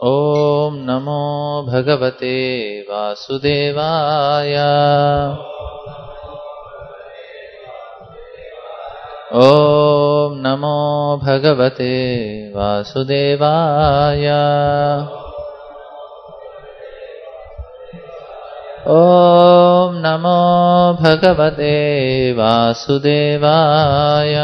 ॐ नमो भगवते वासुदेवाय ॐ नमो भगवते वासुदेवाय ॐ नमो भगवते वासुदेवाय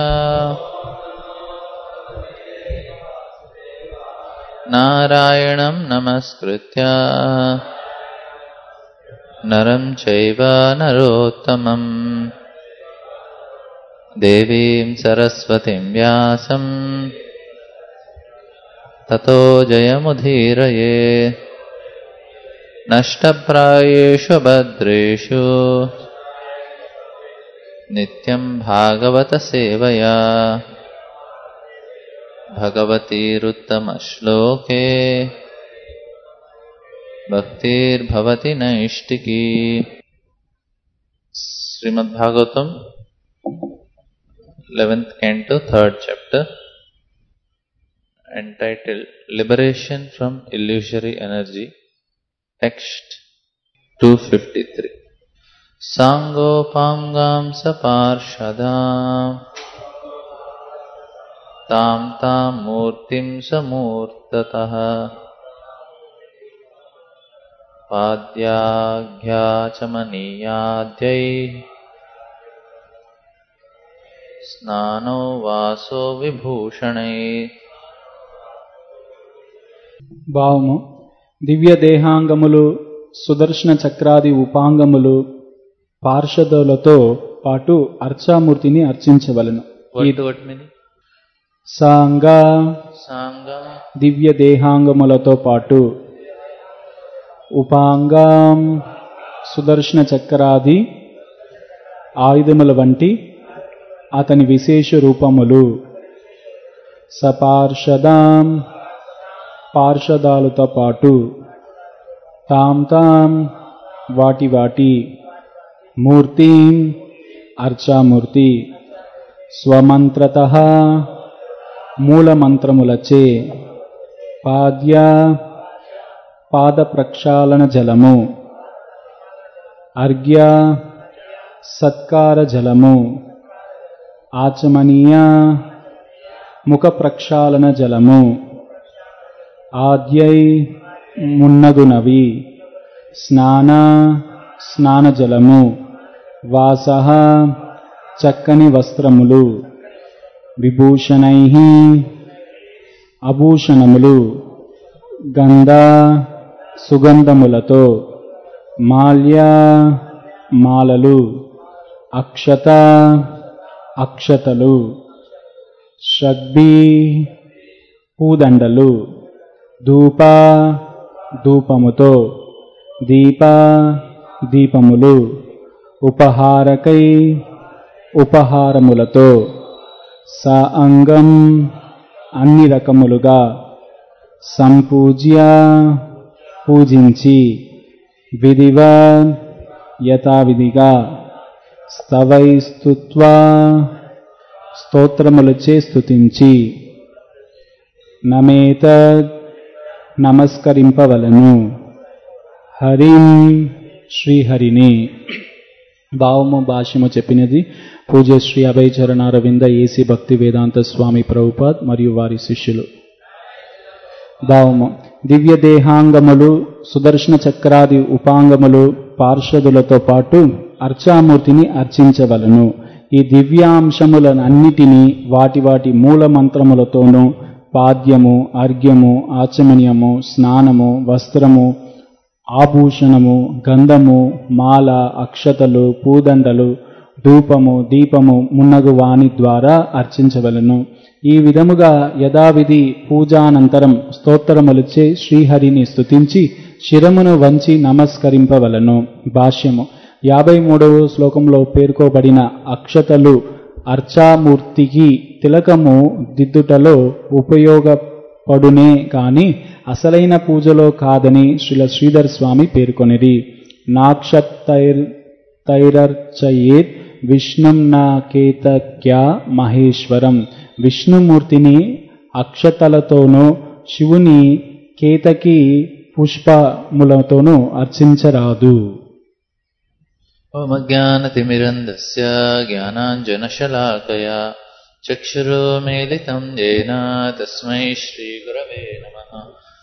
नारायणं नमस्कृत्य नरं चैव नरोत्तमम् देवीं सरस्वतीं व्यासम् ततो जयमुदीरये नष्टप्रायेषु भद्रेषु नित्यं भागवतसेवया भगवतीरुत्तमश्लोके भक्तिर्भवति नैष्टिकी श्रीमद्भागवतम् 11th canto 3rd chapter entitled Liberation from Illusory Energy text 253 Sangopangam saparshadam तां तां मूर्तिं समूर्ततः पाद्याघ्याचमनीयाद्यैः स्नानो वासो विभूषणै భావము దివ్య దేహాంగములు సుదర్శన చక్రాది ఉపాంగములు పార్షదులతో పాటు అర్చామూర్తిని అర్చించవలను What, what meaning? సాంగా Sangha దివ్య దేహాంగములతో పాటు ఉపాంగం సుదర్శన చక్రాది ఆయుధముల వంటి అతని విశేష రూపములు సపార్షదాం పార్షదాలతో పాటు తాం తాం వాటి వాటి మూర్తిం అర్చామూర్తి స్వమంత్రత మూలమంత్రములచే పాద్య పాద ప్రక్షాళన జలము అర్ఘ్య సత్కార జలము ఆచమనీయ ముఖ ప్రక్షాళన జలము ఆద్యై మున్నగునవి స్నాన స్నాన జలము వాస చక్కని వస్త్రములు విభూషణై అభూషణములు గంధ సుగంధములతో మాల్య మాలలు అక్షత అక్షతలు షడ్బి పూదండలు ధూప ధూపముతో దీప దీపములు ఉపహారకై ఉపహారములతో స అంగం అన్ని రకములుగా సంపూజ్య పూజించి విధివ యథావిధిగా స్తవైస్తుత్వా స్తోత్రములచే స్తుతించి నమేత నమస్కరింపవలను హరిం శ్రీహరిని భావము భాష్యము చెప్పినది పూజ శ్రీ అభయ చరణారవింద ఏసీ భక్తి వేదాంత స్వామి ప్రభుపాద్ మరియు వారి శిష్యులు భావము దివ్య దేహాంగములు సుదర్శన చక్రాది ఉపాంగములు పార్షదులతో పాటు అర్చామూర్తిని అర్చించవలను ఈ దివ్యాంశములనన్నిటినీ వాటి వాటి మూల మంత్రములతోనూ పాద్యము అర్ఘ్యము ఆచమనీయము స్నానము వస్త్రము ఆభూషణము గంధము మాల అక్షతలు పూదండలు ధూపము దీపము మున్నగు వాణి ద్వారా అర్చించవలను ఈ విధముగా యథావిధి పూజానంతరం స్తోత్రములచే శ్రీహరిని స్తుతించి శిరమును వంచి నమస్కరింపవలను భాష్యము యాభై మూడవ శ్లోకంలో పేర్కోబడిన అక్షతలు అర్చామూర్తికి తిలకము దిద్దుటలో ఉపయోగపడునే కాని అసలైన పూజలో కాదని శ్రీల శ్రీధర్ స్వామి పేర్కొనిది నాక్షతైర్ తైరర్చయేత్ విష్ణుం నాకేతక్యా మహేశ్వరం విష్ణుమూర్తిని అక్షతలతోనూ శివుని కేతకి పుష్పములతోనూ అర్చించరాదు ओमज्ञानतिमिरन्दस्य ज्ञानाञ्जनशलाकया चक्षुरुमेलितं येन तस्मै श्रीगुरवे नमः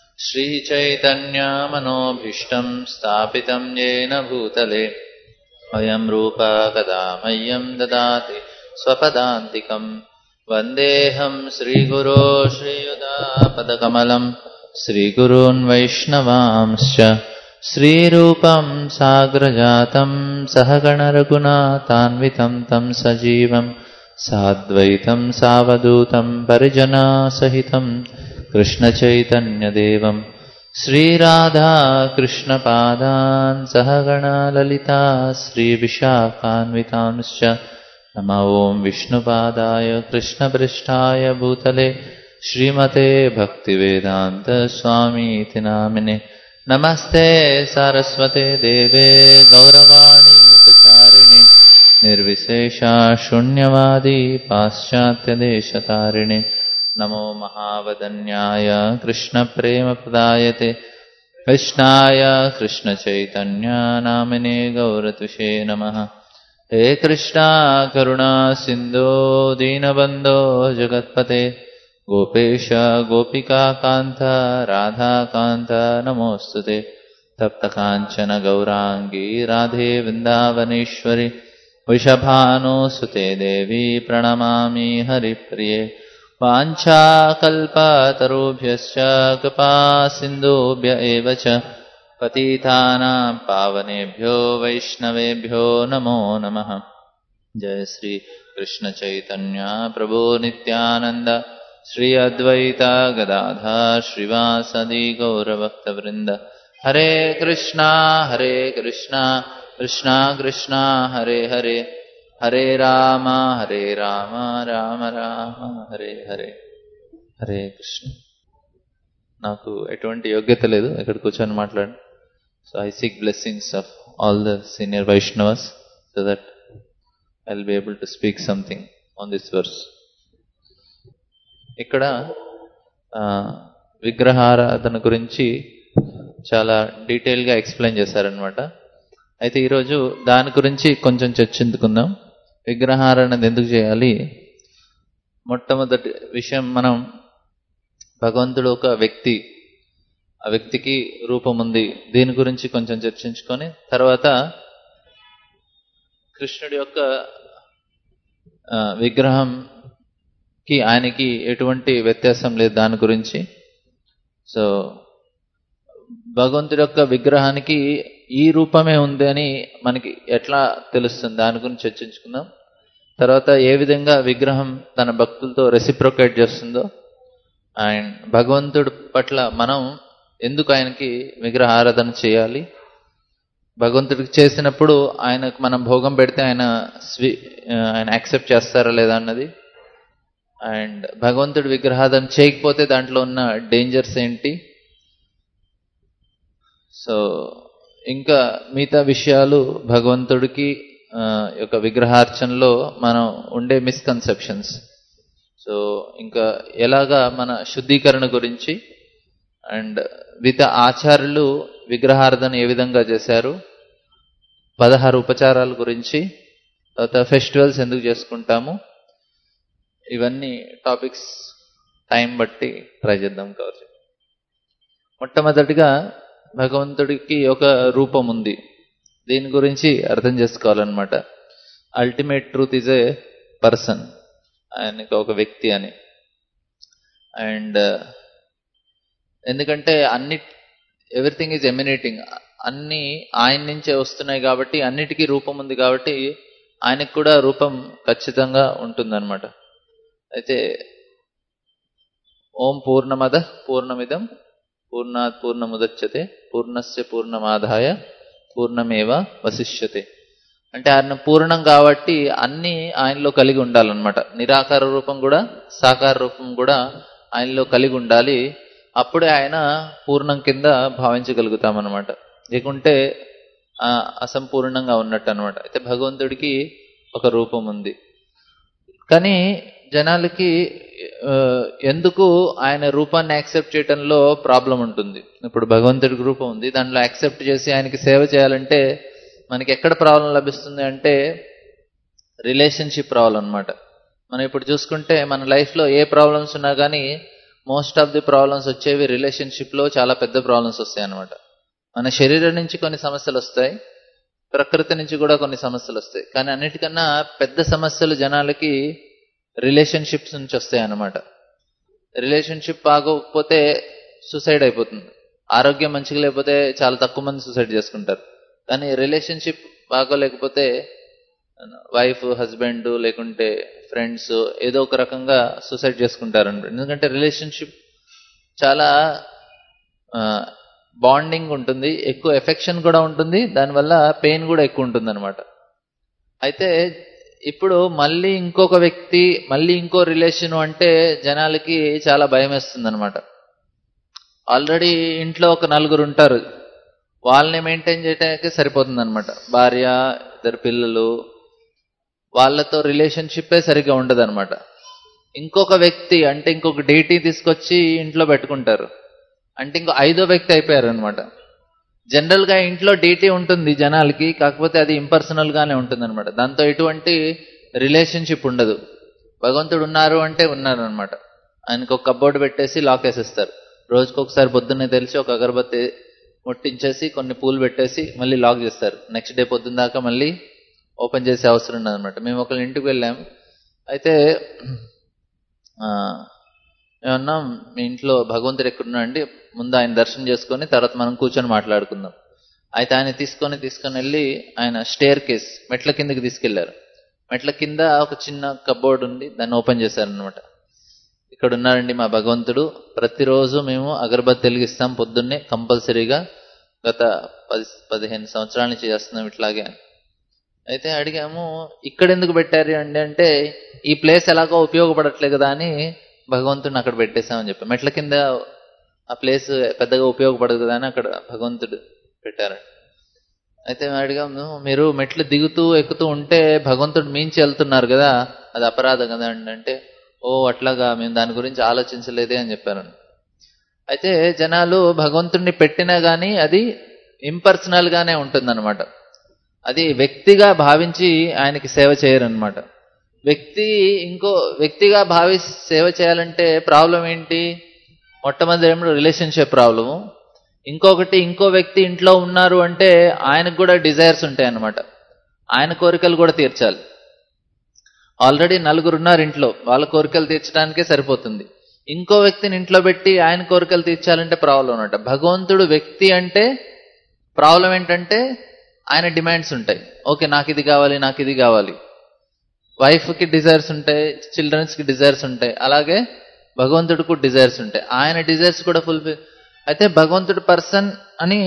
श्रीचैतन्यामनोभीष्टं स्थापितं येन भूतले अयं रूपा कदा मह्यं ददाति स्वपदान्तिकम् वन्देऽहं श्रीगुरो श्रीयुधापदकमलम् श्रीगुरून् वैष्णवांश्च श्रीरूपं साग्रजातं सहगणरघुनाथान्वितं तं सजीवं साद्वैतं सावधूतं परिजनासहितं कृष्णचैतन्यदेवं श्रीराधाकृष्णपादान् सहगणललिता श्रीविशाखान्वितांश्च नम ॐ विष्णुपादाय कृष्णपृष्ठाय भूतले श्रीमते भक्तिवेदान्तस्वामीति नामिने नमस्ते सारस्वते देवे गौरवाणी प्रचारिणे निर्विशेषा शून्यवादी पाश्चात्यदेशतारिणे नमो महावदन्याय कृष्णप्रेमप्रदायते कृष्णाय कृष्णचैतन्यानामिने गौरतुषे नमः हे कृष्णा करुणा सिन्धो दीनबन्धो जगत्पते गोपेश गोपिकान्त राधाकान्त नमोऽस्तु ते तप्तकाञ्चन गौराङ्गी राधे वृन्दावनेश्वरि वृषभानुसुते देवी प्रणमामि हरिप्रिये वाञ्छाकल्पतरुभ्यश्च कृपा सिन्धुभ्य एव च पतितानां पावनेभ्यो वैष्णवेभ्यो नमो नमः जय श्री कृष्णचैतन्य प्रभो नित्यानन्द श्री अद्वैता गदाधा श्रीवासदि गौरभक्तवृन्द हरे कृष्णा हरे कृष्णा कृष्णा कृष्णा हरे हरे హరే రామ హరే రామ రామ రామ హరే హరే హరే కృష్ణ నాకు ఎటువంటి యోగ్యత లేదు ఇక్కడ కూర్చొని మాట్లాడు so I seek blessings of all the senior Vaishnavas so that I will be able to speak something on this verse ఇక్కడ విగ్రహారాధన గురించి చాలా డీటెయిల్గా ఎక్స్ప్లెయిన్ చేశారనమాట అయితే ఈరోజు దాని గురించి కొంచెం చర్చించుకుందాం విగ్రహారాధన ఎందుకు చేయాలి మొట్టమొదటి విషయం మనం భగవంతుడు ఒక వ్యక్తి ఆ వ్యక్తికి రూపం ఉంది దీని గురించి కొంచెం చర్చించుకొని తర్వాత కృష్ణుడి యొక్క విగ్రహంకి ఆయనకి ఎటువంటి వ్యత్యాసం లేదు దాని గురించి సో భగవంతుడి యొక్క విగ్రహానికి ఈ రూపమే ఉంది అని మనకి ఎట్లా తెలుస్తుంది దాని గురించి చర్చించుకుందాం తర్వాత ఏ విధంగా విగ్రహం తన భక్తులతో రెసిప్రొకేట్ చేస్తుందో అండ్ భగవంతుడి పట్ల మనం ఎందుకు ఆయనకి విగ్రహ ఆరాధన చేయాలి భగవంతుడికి చేసినప్పుడు ఆయనకు మనం భోగం పెడితే ఆయన స్వీ ఆయన యాక్సెప్ట్ చేస్తారా లేదా అన్నది అండ్ భగవంతుడి విగ్రహాధన చేయకపోతే దాంట్లో ఉన్న డేంజర్స్ ఏంటి సో ఇంకా మిగతా విషయాలు భగవంతుడికి యొక్క విగ్రహార్చనలో మనం ఉండే మిస్కన్సెప్షన్స్ సో ఇంకా ఎలాగా మన శుద్ధీకరణ గురించి అండ్ విత ఆచార్యులు విగ్రహార్థన ఏ విధంగా చేశారు పదహారు ఉపచారాల గురించి తర్వాత ఫెస్టివల్స్ ఎందుకు చేసుకుంటాము ఇవన్నీ టాపిక్స్ టైం బట్టి ట్రై చేద్దాం కవర్ మొట్టమొదటిగా భగవంతుడికి ఒక రూపం ఉంది దీని గురించి అర్థం చేసుకోవాలన్నమాట ultimate truth is a person ఆయనకి ఒక వ్యక్తి అని అండ్ ఎందుకంటే అన్ని ఎవ్రీథింగ్ ఈజ్ ఎమినేటింగ్ అన్ని ఆయన నుంచే వస్తున్నాయి కాబట్టి అన్నిటికీ రూపం ఉంది కాబట్టి ఆయనకు కూడా రూపం ఖచ్చితంగా ఉంటుందన్నమాట అయితే ఓం పూర్ణమద పూర్ణమిదం పూర్ణాత్ పూర్ణముదచ్చతే పూర్ణస్య పూర్ణమాదాయ పూర్ణమేవ వశిష్యతే అంటే ఆయన పూర్ణం కాబట్టి అన్ని ఆయనలో కలిగి ఉండాలన్నమాట నిరాకార రూపం కూడా సాకార రూపం కూడా ఆయనలో కలిగి ఉండాలి అప్పుడే ఆయన పూర్ణం కింద భావించగలుగుతామన్నమాట లేకుంటే అసంపూర్ణంగా ఉన్నట్టు అనమాట అయితే భగవంతుడికి ఒక రూపం ఉంది కానీ జనాలకి ఆ, ఎందుకు ఆయన రూపాన్ని యాక్సెప్ట్ చేయడంలో ప్రాబ్లం ఉంటుంది ఇప్పుడు భగవంతుడి రూపం ఉంది దాంట్లో యాక్సెప్ట్ చేసి ఆయనకి సేవ చేయాలంటే మనకి ఎక్కడ ప్రాబ్లం లభిస్తుంది అంటే రిలేషన్షిప్ ప్రాబ్లం అన్నమాట మనం ఇప్పుడు చూసుకుంటే మన లైఫ్లో ఏ ప్రాబ్లమ్స్ ఉన్నా కానీ మోస్ట్ ఆఫ్ ది ప్రాబ్లమ్స్ వచ్చేవి రిలేషన్షిప్లో చాలా పెద్ద ప్రాబ్లమ్స్ వస్తాయి అన్నమాట మన శరీరం నుంచి కొన్ని సమస్యలు వస్తాయి ప్రకృతి నుంచి కూడా కొన్ని సమస్యలు వస్తాయి కానీ అన్నిటికన్నా పెద్ద సమస్యలు జనాలకి రిలేషన్షిప్స్ నుంచి వస్తాయి అన్నమాట రిలేషన్షిప్ బాగోకపోతే సూసైడ్ అయిపోతుంది ఆరోగ్యం మంచిగా లేకపోతే చాలా తక్కువ మంది సూసైడ్ చేసుకుంటారు కానీ రిలేషన్షిప్ బాగోలేకపోతే వైఫ్ హస్బెండ్ లేకుంటే ఫ్రెండ్స్ ఏదో ఒక రకంగా సూసైడ్ చేసుకుంటారు అన్నమాట ఎందుకంటే రిలేషన్షిప్ చాలా బాండింగ్ ఉంటుంది ఎక్కువ ఎఫెక్షన్ కూడా ఉంటుంది దానివల్ల పెయిన్ కూడా ఎక్కువ ఉంటుంది అనమాట అయితే ఇప్పుడు మళ్ళీ ఇంకొక వ్యక్తి మళ్ళీ ఇంకో రిలేషన్ అంటే జనాలకి చాలా భయం వేస్తుంది అనమాట ఆల్రెడీ ఇంట్లో ఒక నలుగురు ఉంటారు వాళ్ళని మెయింటైన్ చేయడానికి సరిపోతుంది అనమాట భార్య ఇద్దరు పిల్లలు వాళ్ళతో రిలేషన్షిప్పే సరిగ్గా ఉండదు అనమాట ఇంకొక వ్యక్తి అంటే ఇంకొక డేటీ తీసుకొచ్చి ఇంట్లో పెట్టుకుంటారు అంటే ఇంకో ఐదో వ్యక్తి అయిపోయారు అనమాట జనరల్ గా ఇంట్లో డీటీ ఉంటుంది జనాలకి కాకపోతే అది ఇంపర్సనల్ గానే ఉంటుంది అనమాట దాంతో ఎటువంటి రిలేషన్షిప్ ఉండదు భగవంతుడు ఉన్నారు అంటే ఉన్నారు అనమాట ఆయనకు ఒక కబ్బోర్డు పెట్టేసి లాక్ వేసేస్తారు రోజుకి ఒకసారి పొద్దున్నే తెలిసి ఒక అగరబత్తి ముట్టించేసి కొన్ని పూలు పెట్టేసి మళ్ళీ లాక్ చేస్తారు నెక్స్ట్ డే పొద్దున్న దాకా మళ్ళీ ఓపెన్ చేసే అవసరం ఉండదు అనమాట మేము ఒకళ్ళ ఇంటికి వెళ్ళాం అయితే ఆ, ఏమన్నాం మీ ఇంట్లో భగవంతుడు ఎక్కడున్నా అండి ముందు ఆయన దర్శనం చేసుకొని తర్వాత మనం కూర్చొని మాట్లాడుకుందాం అయితే ఆయన తీసుకొని తీసుకొని వెళ్ళి ఆయన స్టేర్ కేస్ మెట్ల కిందకి తీసుకెళ్లారు మెట్ల కింద ఒక చిన్న కబోర్డ్ ఉంది దాన్ని ఓపెన్ చేశారనమాట ఇక్కడ ఉన్నారండి మా భగవంతుడు ప్రతిరోజు మేము అగరబత్తి వెలిగిస్తాం పొద్దున్నే కంపల్సరీగా గత పది పదిహేను సంవత్సరాల నుంచి చేస్తున్నాం ఇట్లాగే అని. అయితే అడిగాము ఇక్కడ ఎందుకు పెట్టారు అండి అంటే ఈ ప్లేస్ ఎలాగో ఉపయోగపడట్లేదు కదా అని భగవంతుడిని అక్కడ పెట్టేశామని చెప్పి మెట్ల కింద ఆ ప్లేస్ పెద్దగా ఉపయోగపడదు కదా అని అక్కడ భగవంతుడు పెట్టారు అయితే మేము అడిగాము మీరు మెట్లు దిగుతూ ఎక్కుతూ ఉంటే భగవంతుడు మించి వెళ్తున్నారు కదా అది అపరాధం కదా అండి అంటే ఓ అట్లాగా మేము దాని గురించి ఆలోచించలేదే అని చెప్పారు అయితే జనాలు భగవంతుడిని పెట్టినా గానీ అది ఇంపర్సనల్ గానే ఉంటుందన్నమాట అది వ్యక్తిగా భావించి ఆయనకి సేవ చేయరన్నమాట వ్యక్తి ఇంకో వ్యక్తిగా భావి సేవ చేయాలంటే ప్రాబ్లం ఏంటి మొట్టమొదటి ఏమో రిలేషన్షిప్ ప్రాబ్లము ఇంకొకటి ఇంకో వ్యక్తి ఇంట్లో ఉన్నారు అంటే ఆయనకు కూడా డిజైర్స్ ఉంటాయి అన్నమాట ఆయన కోరికలు కూడా తీర్చాలి ఆల్రెడీ నలుగురు ఉన్నారు ఇంట్లో వాళ్ళ కోరికలు తీర్చడానికే సరిపోతుంది ఇంకో వ్యక్తిని ఇంట్లో పెట్టి ఆయన కోరికలు తీర్చాలంటే ప్రాబ్లం అనమాట భగవంతుడు వ్యక్తి అంటే ప్రాబ్లం ఏంటంటే ఆయన డిమాండ్స్ ఉంటాయి ఓకే నాకు ఇది కావాలి నాకు ఇది కావాలి వైఫ్ కి డిజైర్స్ ఉంటాయి చిల్డ్రన్స్ కి డిజైర్స్ ఉంటాయి అలాగే భగవంతుడికి డిజైర్స్ ఉంటాయి ఆయన డిజైర్స్ కూడా ఫుల్ఫిల్ అయితే భగవంతుడు పర్సన్ అని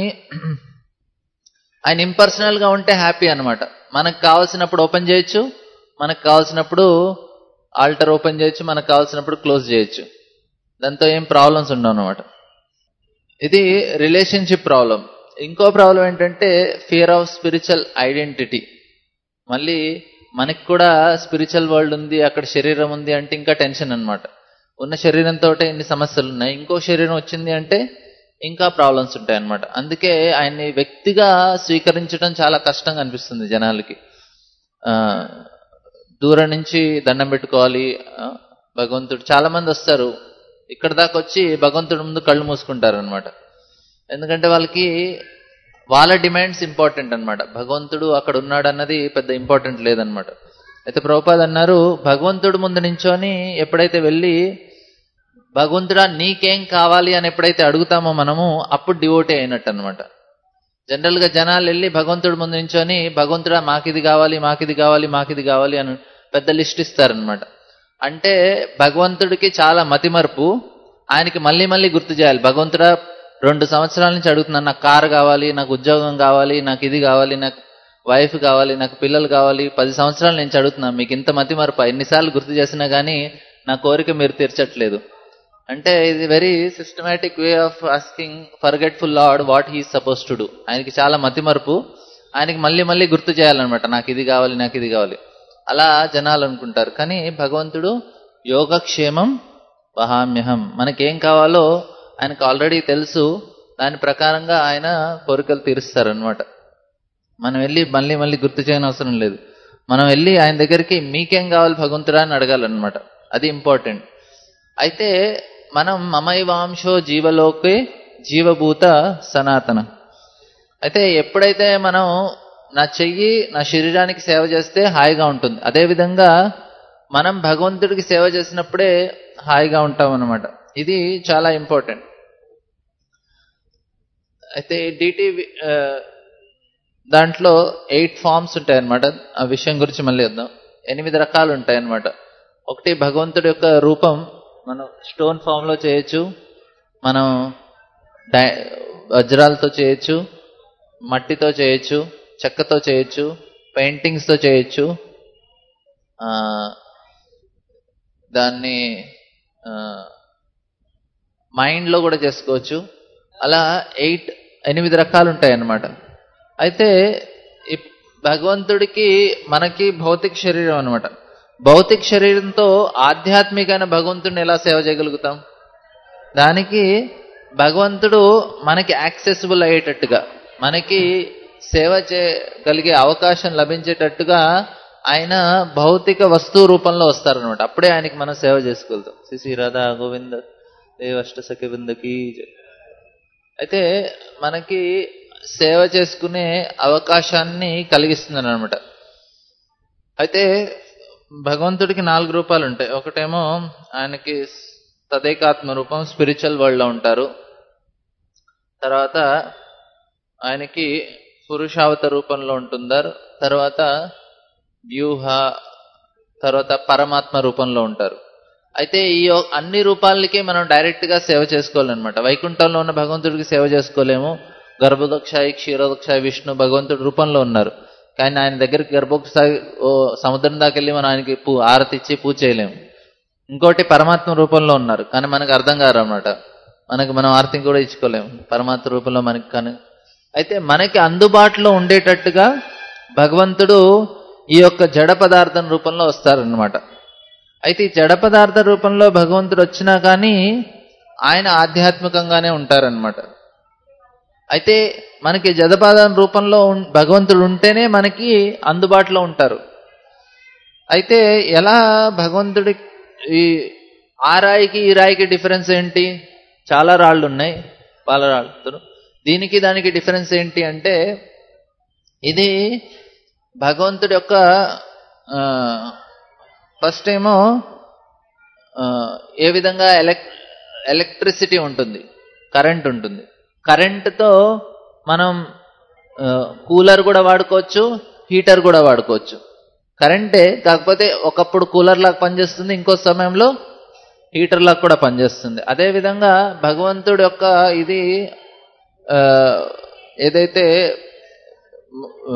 ఆయన ఇంపర్సనల్ గా ఉంటే హ్యాపీ అన్నమాట మనకు కావాల్సినప్పుడు ఓపెన్ చేయొచ్చు మనకు కావాల్సినప్పుడు ఆల్టర్ ఓపెన్ చేయొచ్చు మనకు కావాల్సినప్పుడు క్లోజ్ చేయొచ్చు దాంతో ఏం ప్రాబ్లమ్స్ ఉండవు అనమాట ఇది రిలేషన్షిప్ ప్రాబ్లం ఇంకో ప్రాబ్లం ఏంటంటే ఫియర్ ఆఫ్ స్పిరిచువల్ ఐడెంటిటీ మళ్ళీ మనకి కూడా స్పిరిచువల్ వరల్డ్ ఉంది అక్కడ శరీరం ఉంది అంటే ఇంకా టెన్షన్ అన్నమాట ఉన్న శరీరంతో ఇన్ని సమస్యలు ఉన్నాయి ఇంకో శరీరం వచ్చింది అంటే ఇంకా ప్రాబ్లమ్స్ ఉంటాయి అన్నమాట అందుకే ఆయన్ని వ్యక్తిగా స్వీకరించడం చాలా కష్టంగా అనిపిస్తుంది జనాలకి ఆ దూరం నుంచి దండం పెట్టుకోవాలి ఆ, భగవంతుడు చాలా మంది వస్తారు ఇక్కడ దాకా వచ్చి భగవంతుడి ముందు కళ్ళు మూసుకుంటారు అనమాట ఎందుకంటే వాళ్ళకి వాళ్ళ డిమాండ్స్ ఇంపార్టెంట్ అన్నమాట భగవంతుడు అక్కడ ఉన్నాడు అన్నది పెద్ద ఇంపార్టెంట్ లేదనమాట అయితే ప్రభుపాద్ అన్నారు భగవంతుడు ముందు నించొని ఎప్పుడైతే వెళ్ళి భగవంతుడా నీకేం కావాలి అని ఎప్పుడైతే అడుగుతామో మనము అప్పుడు డివోటీ అయినట్టు అనమాట జనరల్ గా జనాలు వెళ్ళి భగవంతుడి ముందు నించొని భగవంతుడా మాకిది కావాలి మాకిది కావాలి మాకిది కావాలి అని పెద్ద లిస్ట్ ఇస్తారనమాట అంటే భగవంతుడికి చాలా మతిమరుపు ఆయనకి మళ్ళీ మళ్ళీ గుర్తు చేయాలి భగవంతుడా రెండు సంవత్సరాల నుంచి అడుగుతున్నాను నాకు కారు కావాలి నాకు ఉద్యోగం కావాలి నాకు ఇది కావాలి నాకు వైఫ్ కావాలి నాకు పిల్లలు కావాలి పది సంవత్సరాల నుంచి అడుగుతున్నాను మీకు ఇంత మతిమరుపు ఎన్నిసార్లు గుర్తు చేసినా కానీ నా కోరిక మీరు తీర్చట్లేదు అంటే ఇది very systematic way of asking forgetful Lord what he suppose to do ఆయనకి చాలా మతిమరుపు ఆయనకి మళ్ళీ మళ్ళీ గుర్తు చేయాలన్నమాట నాకు ఇది కావాలి నాకు ఇది కావాలి అలా జనాలు అనుకుంటారు కానీ భగవంతుడు యోగక్షేమం వహామ్యహం మనకేం కావాలో ఆయనకు ఆల్రెడీ తెలుసు దాని ప్రకారంగా ఆయన కోరికలు తీరుస్తారనమాట మనం వెళ్ళి మళ్ళీ మళ్ళీ గుర్తు చేయని అవసరం లేదు మనం వెళ్ళి ఆయన దగ్గరికి మీకేం కావాలి భగవంతుడా అని అడగాలన్నమాట అది ఇంపార్టెంట్ అయితే మనం మమైవాంశో జీవలోకే జీవభూత సనాతన అయితే ఎప్పుడైతే మనం నా చెయ్యి నా శరీరానికి సేవ చేస్తే హాయిగా ఉంటుంది అదేవిధంగా మనం భగవంతుడికి సేవ చేసినప్పుడే హాయిగా ఉంటాం అన్నమాట ఇది చాలా ఇంపార్టెంట్ అయితే డిటి దాంట్లో ఎయిట్ ఫామ్స్ ఉంటాయన్నమాట ఆ విషయం గురించి మళ్ళీ వద్దాం ఎనిమిది రకాలు ఉంటాయన్నమాట ఒకటి భగవంతుడి యొక్క రూపం మనం స్టోన్ ఫామ్ లో చేయొచ్చు మనం డై వజ్రాలతో చేయొచ్చు మట్టితో చేయొచ్చు చెక్కతో చేయొచ్చు పెయింటింగ్స్ తో చేయొచ్చు ఆ, దాన్ని మైండ్ లో కూడా చేసుకోవచ్చు అలా ఎయిట్ ఎనిమిది రకాలు ఉంటాయి అన్నమాట అయితే ఈ భగవంతుడికి మనకి భౌతిక శరీరం అన్నమాట భౌతిక శరీరంతో ఆధ్యాత్మికమైన భగవంతుడిని ఎలా సేవ చేయగలుగుతాం దానికి భగవంతుడు మనకి యాక్సెసిబుల్ అయ్యేటట్టుగా మనకి సేవ చేయగలిగే అవకాశం లభించేటట్టుగా ఆయన భౌతిక వస్తువు రూపంలో వస్తారనమాట అప్పుడే ఆయనకి మనం సేవ చేసుకోగలుగుతాం శ్రీ శ్రీ రాధా గోవింద దేవష్ట సఖి బృందకి జై. అయితే మనకి సేవ చేసుకునే అవకాశాన్ని కలిగిస్తుంది అనమాట అయితే భగవంతుడికి నాలుగు రూపాలు ఉంటాయి ఒకటేమో ఆయనకి తదేకాత్మ రూపం స్పిరిచువల్ వరల్డ్ లో ఉంటారు తర్వాత ఆయనకి పురుషావత రూపంలో ఉంటున్నారు తర్వాత వ్యూహ తర్వాత పరమాత్మ రూపంలో ఉంటారు అయితే ఈ యొ- అన్ని రూపాలకి మనం డైరెక్ట్ గా సేవ చేసుకోవాలన్నమాట వైకుంఠంలో ఉన్న భగవంతుడికి సేవ చేసుకోలేము గర్భదక్షాయి క్షీరోదక్షాయి విష్ణు భగవంతుడి రూపంలో ఉన్నారు కానీ ఆయన దగ్గరికి గర్భోక్షాయి ఓ సముద్రం దాకా వెళ్ళి మనం ఆయనకి పూ ఆరతి ఇచ్చి పూజ చేయలేము ఇంకోటి పరమాత్మ రూపంలో ఉన్నారు కానీ మనకు అర్థం కారు అన్నమాట మనకి మనం ఆరతిని కూడా ఇచ్చుకోలేము పరమాత్మ రూపంలో మనకి కానీ అయితే మనకి అందుబాటులో ఉండేటట్టుగా భగవంతుడు ఈ యొక్క జడ పదార్థం రూపంలో వస్తారనమాట అయితే ఈ జడ పదార్థ రూపంలో భగవంతుడు వచ్చినా కానీ ఆయన ఆధ్యాత్మికంగానే ఉంటారనమాట అయితే మనకి జడపదార్థం రూపంలో ఉన్- భగవంతుడు ఉంటేనే మనకి అందుబాటులో ఉంటారు అయితే ఎలా భగవంతుడి ఈ ఆ రాయికి ఈ రాయికి డిఫరెన్స్ ఏంటి చాలా రాళ్ళు ఉన్నాయి పాలరాళ్ళు దీనికి దానికి డిఫరెన్స్ ఏంటి అంటే ఇది భగవంతుడి యొక్క ఫస్ట్ ఏమో ఆ, ఏ విధంగా ఎలక్ ఎలక్ట్రిసిటీ ఉంటుంది కరెంట్ ఉంటుంది కరెంటుతో మనం కూలర్ కూడా వాడుకోవచ్చు హీటర్ కూడా వాడుకోవచ్చు కరెంటే కాకపోతే ఒకప్పుడు కూలర్ లాగా పనిచేస్తుంది ఇంకో సమయంలో హీటర్ లాగా కూడా పనిచేస్తుంది అదే విధంగా భగవంతుడి యొక్క ఇది ఆ, ఏదైతే ఆ,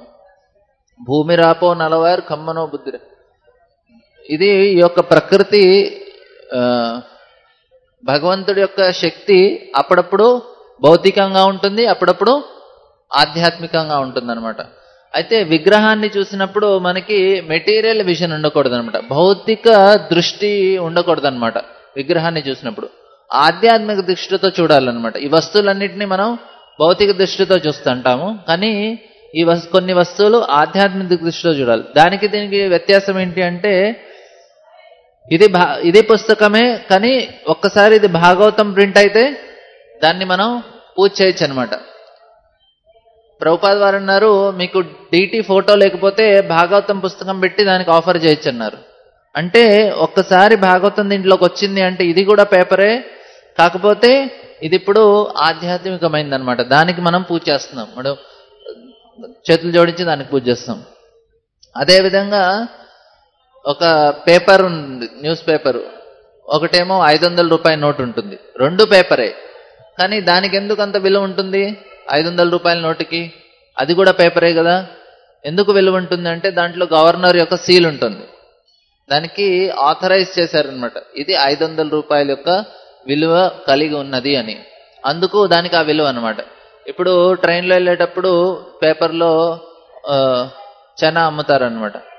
భూమి రాపో నలవారు కమ్మనో బుద్ధి ఇది ఈ యొక్క ప్రకృతి ఆ, భగవంతుడి యొక్క శక్తి అప్పుడప్పుడు భౌతికంగా ఉంటుంది అప్పుడప్పుడు ఆధ్యాత్మికంగా ఉంటుంది అనమాట అయితే విగ్రహాన్ని చూసినప్పుడు మనకి మెటీరియల్ విజన్ ఉండకూడదు అనమాట భౌతిక దృష్టి ఉండకూడదు అనమాట విగ్రహాన్ని చూసినప్పుడు ఆధ్యాత్మిక దృష్టితో చూడాలన్నమాట ఈ వస్తువులన్నింటినీ మనం భౌతిక దృష్టితో చూస్తుంటాము కానీ ఈ వస్ కొన్ని వస్తువులు ఆధ్యాత్మిక దృష్టితో చూడాలి దానికి దీనికి వ్యత్యాసం ఏంటి అంటే ఇది భా ఇది పుస్తకమే కానీ ఒక్కసారి ఇది భాగవతం ప్రింట్ అయితే దాన్ని మనం పూజ చేయొచ్చు అనమాట ప్రభుపాద్ వారు అన్నారు మీకు డిటి ఫోటో లేకపోతే భాగవతం పుస్తకం పెట్టి దానికి ఆఫర్ చేయొచ్చు అన్నారు అంటే ఒక్కసారి భాగవతం దీంట్లోకి వచ్చింది అంటే ఇది కూడా పేపరే కాకపోతే ఇది ఇప్పుడు ఆధ్యాత్మికమైంది అనమాట దానికి మనం పూజ చేస్తున్నాం మనం చేతులు జోడించి దానికి పూజ చేస్తాం అదేవిధంగా ఒక పేపర్ ఉంది న్యూస్ పేపర్ ఒకటేమో ఐదు వందల రూపాయల నోట్ ఉంటుంది రెండు పేపరే కానీ దానికి ఎందుకు అంత విలువ ఉంటుంది ఐదు వందల రూపాయల నోటుకి అది కూడా పేపరే కదా ఎందుకు విలువ ఉంటుంది అంటే దాంట్లో గవర్నర్ యొక్క సీల్ ఉంటుంది దానికి ఆథరైజ్ చేశారనమాట ఇది ఐదు వందల రూపాయల యొక్క విలువ కలిగి ఉన్నది అని అందుకు దానికి ఆ విలువ అనమాట ఇప్పుడు ట్రైన్లో వెళ్ళేటప్పుడు పేపర్లో ఆ, చనా అమ్ముతారనమాట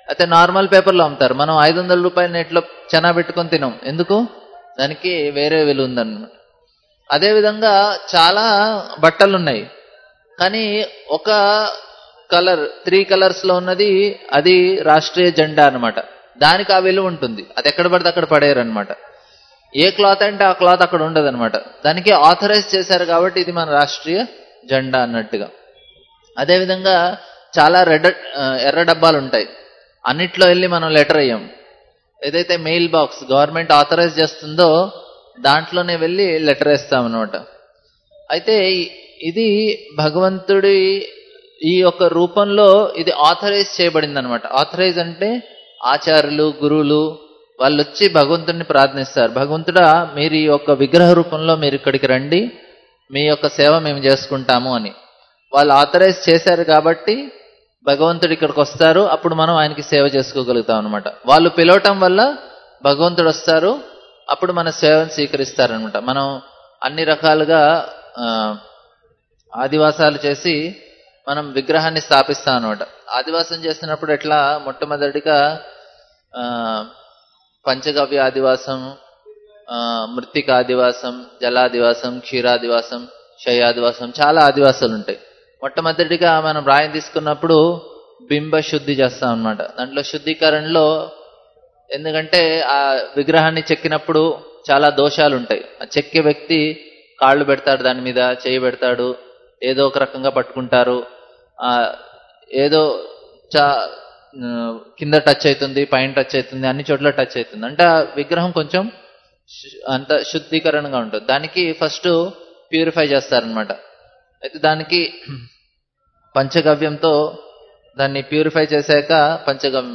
అయితే నార్మల్ పేపర్లో అమ్ముతారు మనం ఐదు వందల రూపాయల నెట్లో చెనా పెట్టుకొని తినాం ఎందుకు దానికి వేరే విలువ ఉందన్నమాట అదేవిధంగా చాలా బట్టలు ఉన్నాయి కానీ ఒక కలర్ త్రీ కలర్స్ లో ఉన్నది అది రాష్ట్రీయ జెండా అన్నమాట దానికి ఆ విలువ ఉంటుంది అది ఎక్కడ పడితే అక్కడ పడేయరు అనమాట ఏ క్లాత్ అంటే ఆ క్లాత్ అక్కడ ఉండదు అనమాట దానికి ఆథరైజ్ చేశారు కాబట్టి ఇది మన రాష్ట్రీయ జెండా అన్నట్టుగా అదేవిధంగా చాలా రెడ్ ఎర్ర డబ్బాలు ఉంటాయి అన్నిట్లో వెళ్ళి మనం లెటర్ అయ్యాం ఏదైతే మెయిల్ బాక్స్ గవర్నమెంట్ ఆథరైజ్ చేస్తుందో దాంట్లోనే వెళ్ళి లెటర్ వేస్తాం అనమాట అయితే ఈ- ఇది భగవంతుడి ఈ యొక్క రూపంలో ఇది ఆథరైజ్ చేయబడింది అనమాట ఆథరైజ్ అంటే ఆచార్యులు గురువులు వాళ్ళు వచ్చి భగవంతుడిని ప్రార్థనిస్తారు భగవంతుడా మీరు ఈ యొక్క విగ్రహ రూపంలో మీరు ఇక్కడికి రండి మీ యొక్క సేవ మేము చేసుకుంటాము అని వాళ్ళు ఆథరైజ్ చేశారు కాబట్టి భగవంతుడు ఇక్కడికి వస్తారు అప్పుడు మనం ఆయనకి సేవ చేసుకోగలుగుతాం అనమాట వాళ్ళు పిలవటం వల్ల భగవంతుడు వస్తారు అప్పుడు మన సేవను స్వీకరిస్తారనమాట మనం అన్ని రకాలుగా ఆ, ఆదివాసాలు చేసి మనం విగ్రహాన్ని స్థాపిస్తాం అనమాట ఆదివాసం చేసినప్పుడు ఎట్లా మొట్టమొదటిగా ఆ, పంచగవ్య ఆదివాసం ఆ, మృత్తిక ఆదివాసం జలాదివాసం క్షీరాదివాసం శయాదివాసం చాలా ఆదివాసాలు ఉంటాయి మొట్టమొదటిగా మనం రాయం తీసుకున్నప్పుడు బింబ శుద్ధి చేస్తాం అన్నమాట దాంట్లో శుద్ధీకరణలో ఎందుకంటే ఆ విగ్రహాన్ని చెక్కినప్పుడు చాలా దోషాలు ఉంటాయి ఆ చెక్కే వ్యక్తి కాళ్ళు పెడతాడు దాని మీద చేయి పెడతాడు ఏదో ఒక రకంగా పట్టుకుంటారు ఆ ఏదో చా ఆ, కింద టచ్ అవుతుంది పైన టచ్ అవుతుంది అన్ని చోట్ల టచ్ అవుతుంది అంటే ఆ విగ్రహం కొంచెం శు- అంత శుద్ధీకరణగా ఉంటుంది దానికి ఫస్ట్ ప్యూరిఫై చేస్తారనమాట అయితే దానికి పంచగవ్యంతో దాన్ని ప్యూరిఫై చేశాక పంచగవ్యం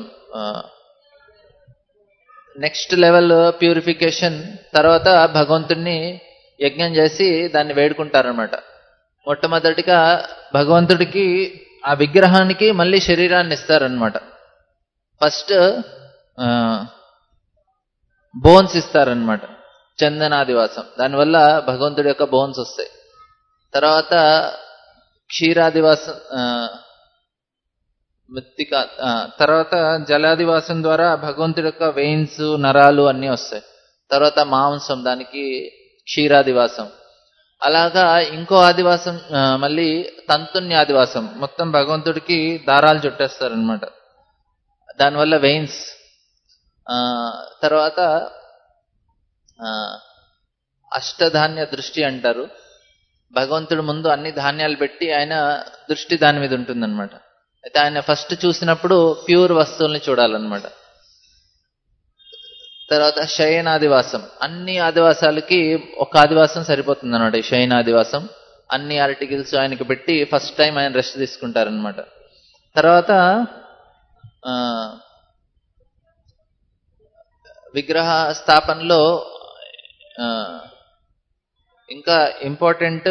నెక్స్ట్ లెవెల్ ప్యూరిఫికేషన్ తర్వాత భగవంతుడిని యజ్ఞం చేసి దాన్ని వేడుకుంటారనమాట మొట్టమొదటిగా భగవంతుడికి ఆ విగ్రహానికి మళ్ళీ శరీరాన్ని ఇస్తారనమాట ఫస్ట్ బోన్స్ ఇస్తారనమాట చందనాదివాసం దానివల్ల భగవంతుడి యొక్క బోన్స్ వస్తాయి తర్వాత క్షీరాదివాసం ఆ, మృత్తిక ఆ, తర్వాత జలాదివాసం ద్వారా భగవంతుడి యొక్క వెయిన్స్ నరాలు అన్నీ వస్తాయి తర్వాత మాంసం దానికి క్షీరాదివాసం అలాగా ఇంకో ఆదివాసం ఆ, మళ్ళీ తంతున్య ఆదివాసం మొత్తం భగవంతుడికి దారాలు చుట్టేస్తారనమాట దానివల్ల వెయిన్స్ తర్వాత ఆ, అష్టధాన్య దృష్టి అంటారు భగవంతుడు ముందు అన్ని ధాన్యాలు పెట్టి ఆయన దృష్టి దాని మీద ఉంటుందన్నమాట అయితే ఆయన ఫస్ట్ చూసినప్పుడు ప్యూర్ వస్తువుల్ని చూడాలన్నమాట తర్వాత శయనాదివాసం అన్ని ఆదివాసాలకి ఒక ఆదివాసం సరిపోతుంది అనమాట ఈ శయనాదివాసం అన్ని ఆర్టికల్స్ ఆయనకి పెట్టి ఫస్ట్ టైం ఆయన రెస్ట్ తీసుకుంటారనమాట తర్వాత ఆ, విగ్రహ స్థాపనలో ఆ, ఇంకా ఇంపార్టెంట్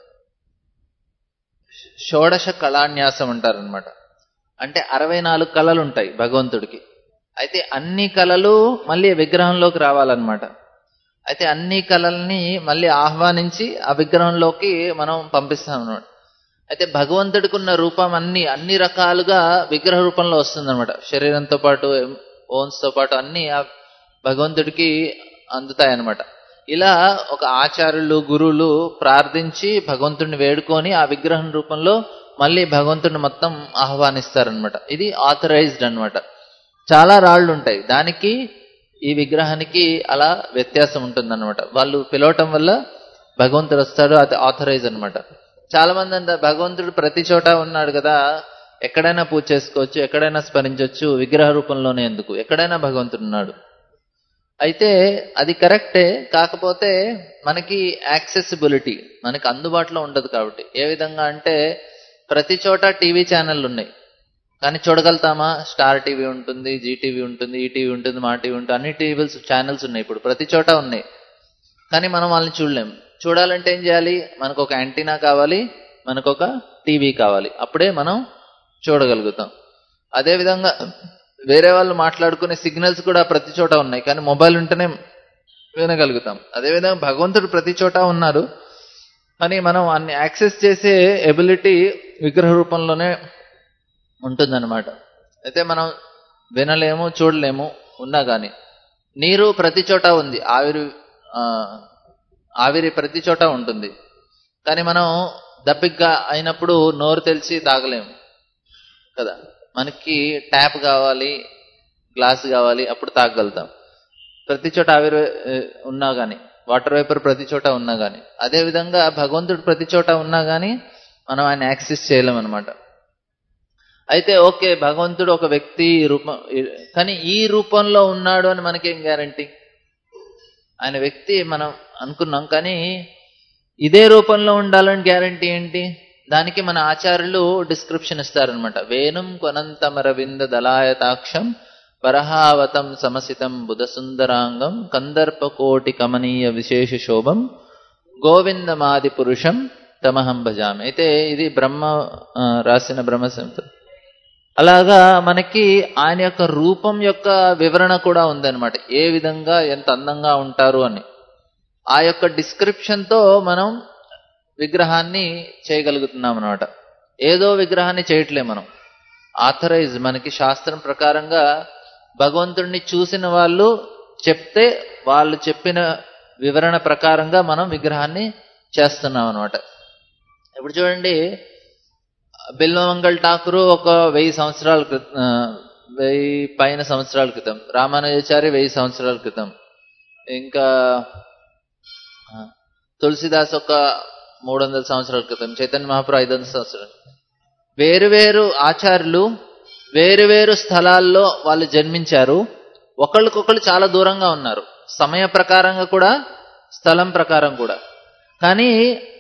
షోడశ కళాన్యాసం అంటారనమాట అంటే అరవై నాలుగు కళలు ఉంటాయి భగవంతుడికి అయితే అన్ని కళలు మళ్ళీ విగ్రహంలోకి రావాలన్నమాట అయితే అన్ని కళల్ని మళ్ళీ ఆహ్వానించి ఆ విగ్రహంలోకి మనం పంపిస్తాం అన్నమాట అయితే భగవంతుడికి ఉన్న రూపం అన్ని అన్ని రకాలుగా విగ్రహ రూపంలో వస్తుందన్నమాట శరీరంతో పాటు ఓన్స్ తో పాటు అన్ని ఆ భగవంతుడికి అందుతాయి అన్నమాట ఇలా ఒక ఆచార్యులు గురువులు ప్రార్థించి భగవంతుడిని వేడుకొని ఆ విగ్రహం రూపంలో మళ్ళీ భగవంతుడిని మొత్తం ఆహ్వానిస్తారనమాట ఇది ఆథరైజ్డ్ అన్నమాట చాలా రాళ్ళు ఉంటాయి దానికి ఈ విగ్రహానికి అలా వ్యత్యాసం ఉంటుందన్నమాట వాళ్ళు పిలవటం వల్ల భగవంతుడు వస్తాడు అది ఆథరైజ్ అన్నమాట చాలా మంది అంత భగవంతుడు ప్రతి చోట ఉన్నాడు కదా ఎక్కడైనా పూజ చేసుకోవచ్చు ఎక్కడైనా స్మరించవచ్చు విగ్రహ రూపంలోనే ఎందుకు ఎక్కడైనా భగవంతుడు ఉన్నాడు అయితే అది కరెక్టే కాకపోతే మనకి యాక్సెసిబిలిటీ మనకి అందుబాటులో ఉండదు కాబట్టి ఏ విధంగా అంటే ప్రతి చోట టీవీ ఛానళ్ళు ఉన్నాయి కానీ చూడగలుగుతామా స్టార్ టీవీ ఉంటుంది జీటీవీ ఉంటుంది ఈటీవీ ఉంటుంది మా టీవీ ఉంటుంది అన్ని టీవీస్ ఛానల్స్ ఉన్నాయి ఇప్పుడు ప్రతి చోట ఉన్నాయి కానీ మనం వాళ్ళని చూడలేం చూడాలంటే ఏం చేయాలి మనకు ఒక యాంటీనా కావాలి మనకు ఒక టీవీ కావాలి అప్పుడే మనం చూడగలుగుతాం అదే విధంగా వేరే వాళ్ళు మాట్లాడుకునే సిగ్నల్స్ కూడా ప్రతి చోట ఉన్నాయి కానీ మొబైల్ ఉంటేనే వినగలుగుతాం అదేవిధంగా భగవంతుడు ప్రతి చోట ఉన్నారు కానీ మనం అన్ని యాక్సెస్ చేసే ఎబిలిటీ విగ్రహ రూపంలోనే ఉంటుందన్నమాట అయితే మనం వినలేము చూడలేము ఉన్నా కానీ నీరు ప్రతి చోట ఉంది ఆవిరి ఆ, ఆవిరి ప్రతి చోట ఉంటుంది కానీ మనం దప్పిగ్గా అయినప్పుడు నోరు తెలిసి తాగలేము కదా మనకి ట్యాప్ కావాలి గ్లాస్ కావాలి అప్పుడు తాగలుగుతాం ప్రతి చోట ఆవిరి ఏ, ఉన్నా కానీ వాటర్ వేపర్ ప్రతి చోట ఉన్నా కానీ అదేవిధంగా భగవంతుడు ప్రతి చోట ఉన్నా కానీ మనం ఆయన యాక్సెస్ చేయలేం అనమాట అయితే ఓకే భగవంతుడు ఒక వ్యక్తి రూపం కానీ ఈ రూపంలో ఉన్నాడు అని మనకేం గ్యారంటీ ఆయన వ్యక్తి మనం అనుకున్నాం కానీ ఇదే రూపంలో ఉండాలని గ్యారంటీ ఏంటి దానికి మన ఆచార్యులు డిస్క్రిప్షన్ ఇస్తారనమాట వేణుం కొనంతమరవింద దళాయతాక్షం వరహావతం సమసితం బుధసుందరాంగం కందర్పకోటి కమనీయ విశేష శోభం గోవిందమాది పురుషం తమహం భజామి అయితే ఇది బ్రహ్మ ఆ, రాసిన బ్రహ్మసంత అలాగా మనకి ఆయన యొక్క రూపం యొక్క వివరణ కూడా ఉందన్నమాట ఏ విధంగా ఎంత అందంగా ఉంటారు అని ఆ యొక్క డిస్క్రిప్షన్ తో మనం విగ్రహాన్ని చేయగలుగుతున్నాం అనమాట ఏదో విగ్రహాన్ని చేయట్లే మనం ఆథరైజ్ మనకి శాస్త్రం ప్రకారంగా భగవంతుడిని చూసిన వాళ్ళు చెప్తే వాళ్ళు చెప్పిన వివరణ ప్రకారంగా మనం విగ్రహాన్ని చేస్తున్నాం అనమాట ఇప్పుడు చూడండి బిల్వమంగళ్ ఠాకూర్ ఒక వెయ్యి సంవత్సరాల క్రితం ఆ, వెయ్యి పైన సంవత్సరాల క్రితం రామానుజాచారి వెయ్యి సంవత్సరాల క్రితం ఇంకా ఆ, తులసిదాస్ ఒక మూడు వందల సంవత్సరాల క్రితం చైతన్య మహాప్రభు ఐదు వందల సంవత్సరాలు వేరు వేరు ఆచార్యులు వేరు వేరు స్థలాల్లో వాళ్ళు జన్మించారు ఒకళ్ళకొకళ్ళు చాలా దూరంగా ఉన్నారు సమయ ప్రకారంగా కూడా స్థలం ప్రకారం కూడా కానీ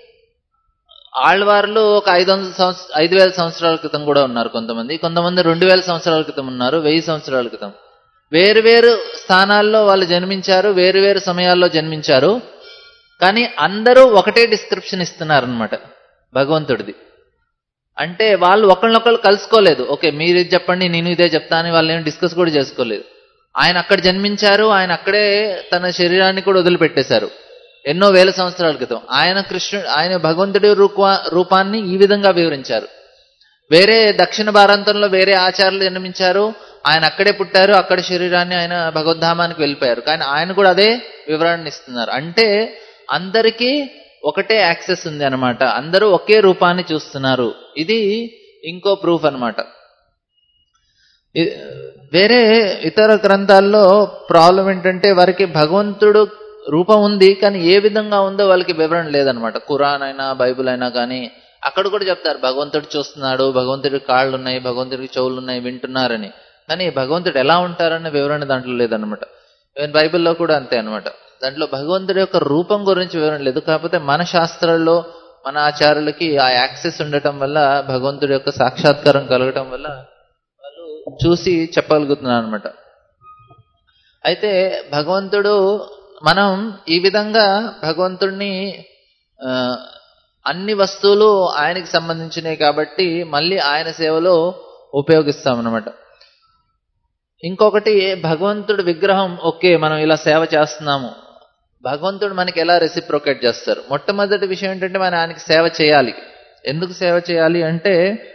ఆళ్వార్లు ఒక ఐదు వందల సంవత్సర ఐదు వేల సంవత్సరాల క్రితం కూడా ఉన్నారు కొంతమంది కొంతమంది రెండు వేల సంవత్సరాల క్రితం ఉన్నారు వెయ్యి సంవత్సరాల క్రితం వేరు వేరు స్థానాల్లో వాళ్ళు జన్మించారు వేరు వేరు సమయాల్లో జన్మించారు కానీ అందరూ ఒకటే డిస్క్రిప్షన్ ఇస్తున్నారు అనమాట భగవంతుడిది అంటే వాళ్ళు ఒకళ్ళనొకళ్ళు కలుసుకోలేదు ఓకే మీరు ఇది చెప్పండి నేను ఇదే చెప్తాను వాళ్ళు ఏం డిస్కస్ కూడా చేసుకోలేదు ఆయన అక్కడ జన్మించారు ఆయన అక్కడే తన శరీరాన్ని కూడా వదిలిపెట్టేశారు ఎన్నో వేల సంవత్సరాల క్రితం ఆయన కృష్ణుడు ఆయన భగవంతుడి రూపా రూపాన్ని ఈ విధంగా వివరించారు వేరే దక్షిణ భారతంలో వేరే ఆచార్యులు జన్మించారు ఆయన అక్కడే పుట్టారు అక్కడ శరీరాన్ని ఆయన భగవద్ధామానికి వెళ్ళిపోయారు కానీ ఆయన కూడా అదే వివరణ ఇస్తున్నారు అంటే అందరికీ ఒకటే యాక్సెస్ ఉంది అనమాట అందరూ ఒకే రూపాన్ని చూస్తున్నారు ఇది ఇంకో ప్రూఫ్ అన్నమాట ఇ- వేరే ఇతర గ్రంథాల్లో ప్రాబ్లం ఏంటంటే వారికి భగవంతుడు రూపం ఉంది కానీ ఏ విధంగా ఉందో వాళ్ళకి వివరణ లేదనమాట ఖురాన్ అయినా బైబిల్ అయినా కానీ అక్కడ కూడా చెప్తారు భగవంతుడు చూస్తున్నాడు భగవంతుడికి కాళ్ళు ఉన్నాయి భగవంతుడికి చెవులు ఉన్నాయి వింటున్నారని కానీ భగవంతుడు ఎలా ఉంటారనే వివరణ దాంట్లో లేదనమాట ఈవెన్ బైబిల్లో కూడా అంతే అన్నమాట దాంట్లో భగవంతుడి యొక్క రూపం గురించి వివరణ లేదు కాకపోతే మన శాస్త్రాల్లో మన ఆచార్యులకి ఆ యాక్సెస్ ఉండటం వల్ల భగవంతుడి యొక్క సాక్షాత్కారం కలగటం వల్ల వాళ్ళు చూసి చెప్పగలుగుతున్నారు అనమాట అయితే భగవంతుడు మనం ఈ విధంగా భగవంతుడిని ఆ, అన్ని వస్తువులు ఆయనకి సంబంధించినవి కాబట్టి మళ్ళీ ఆయన సేవలో ఉపయోగిస్తాం అన్నమాట ఇంకొకటి భగవంతుడి విగ్రహం ఓకే మనం ఇలా సేవ చేస్తున్నాము భగవంతుడు మనకి ఎలా రెసిప్రోకేట్ చేస్తారు మొట్టమొదటి విషయం ఏంటంటే మనం ఆయనకి సేవ చేయాలి ఎందుకు సేవ చేయాలి అంటే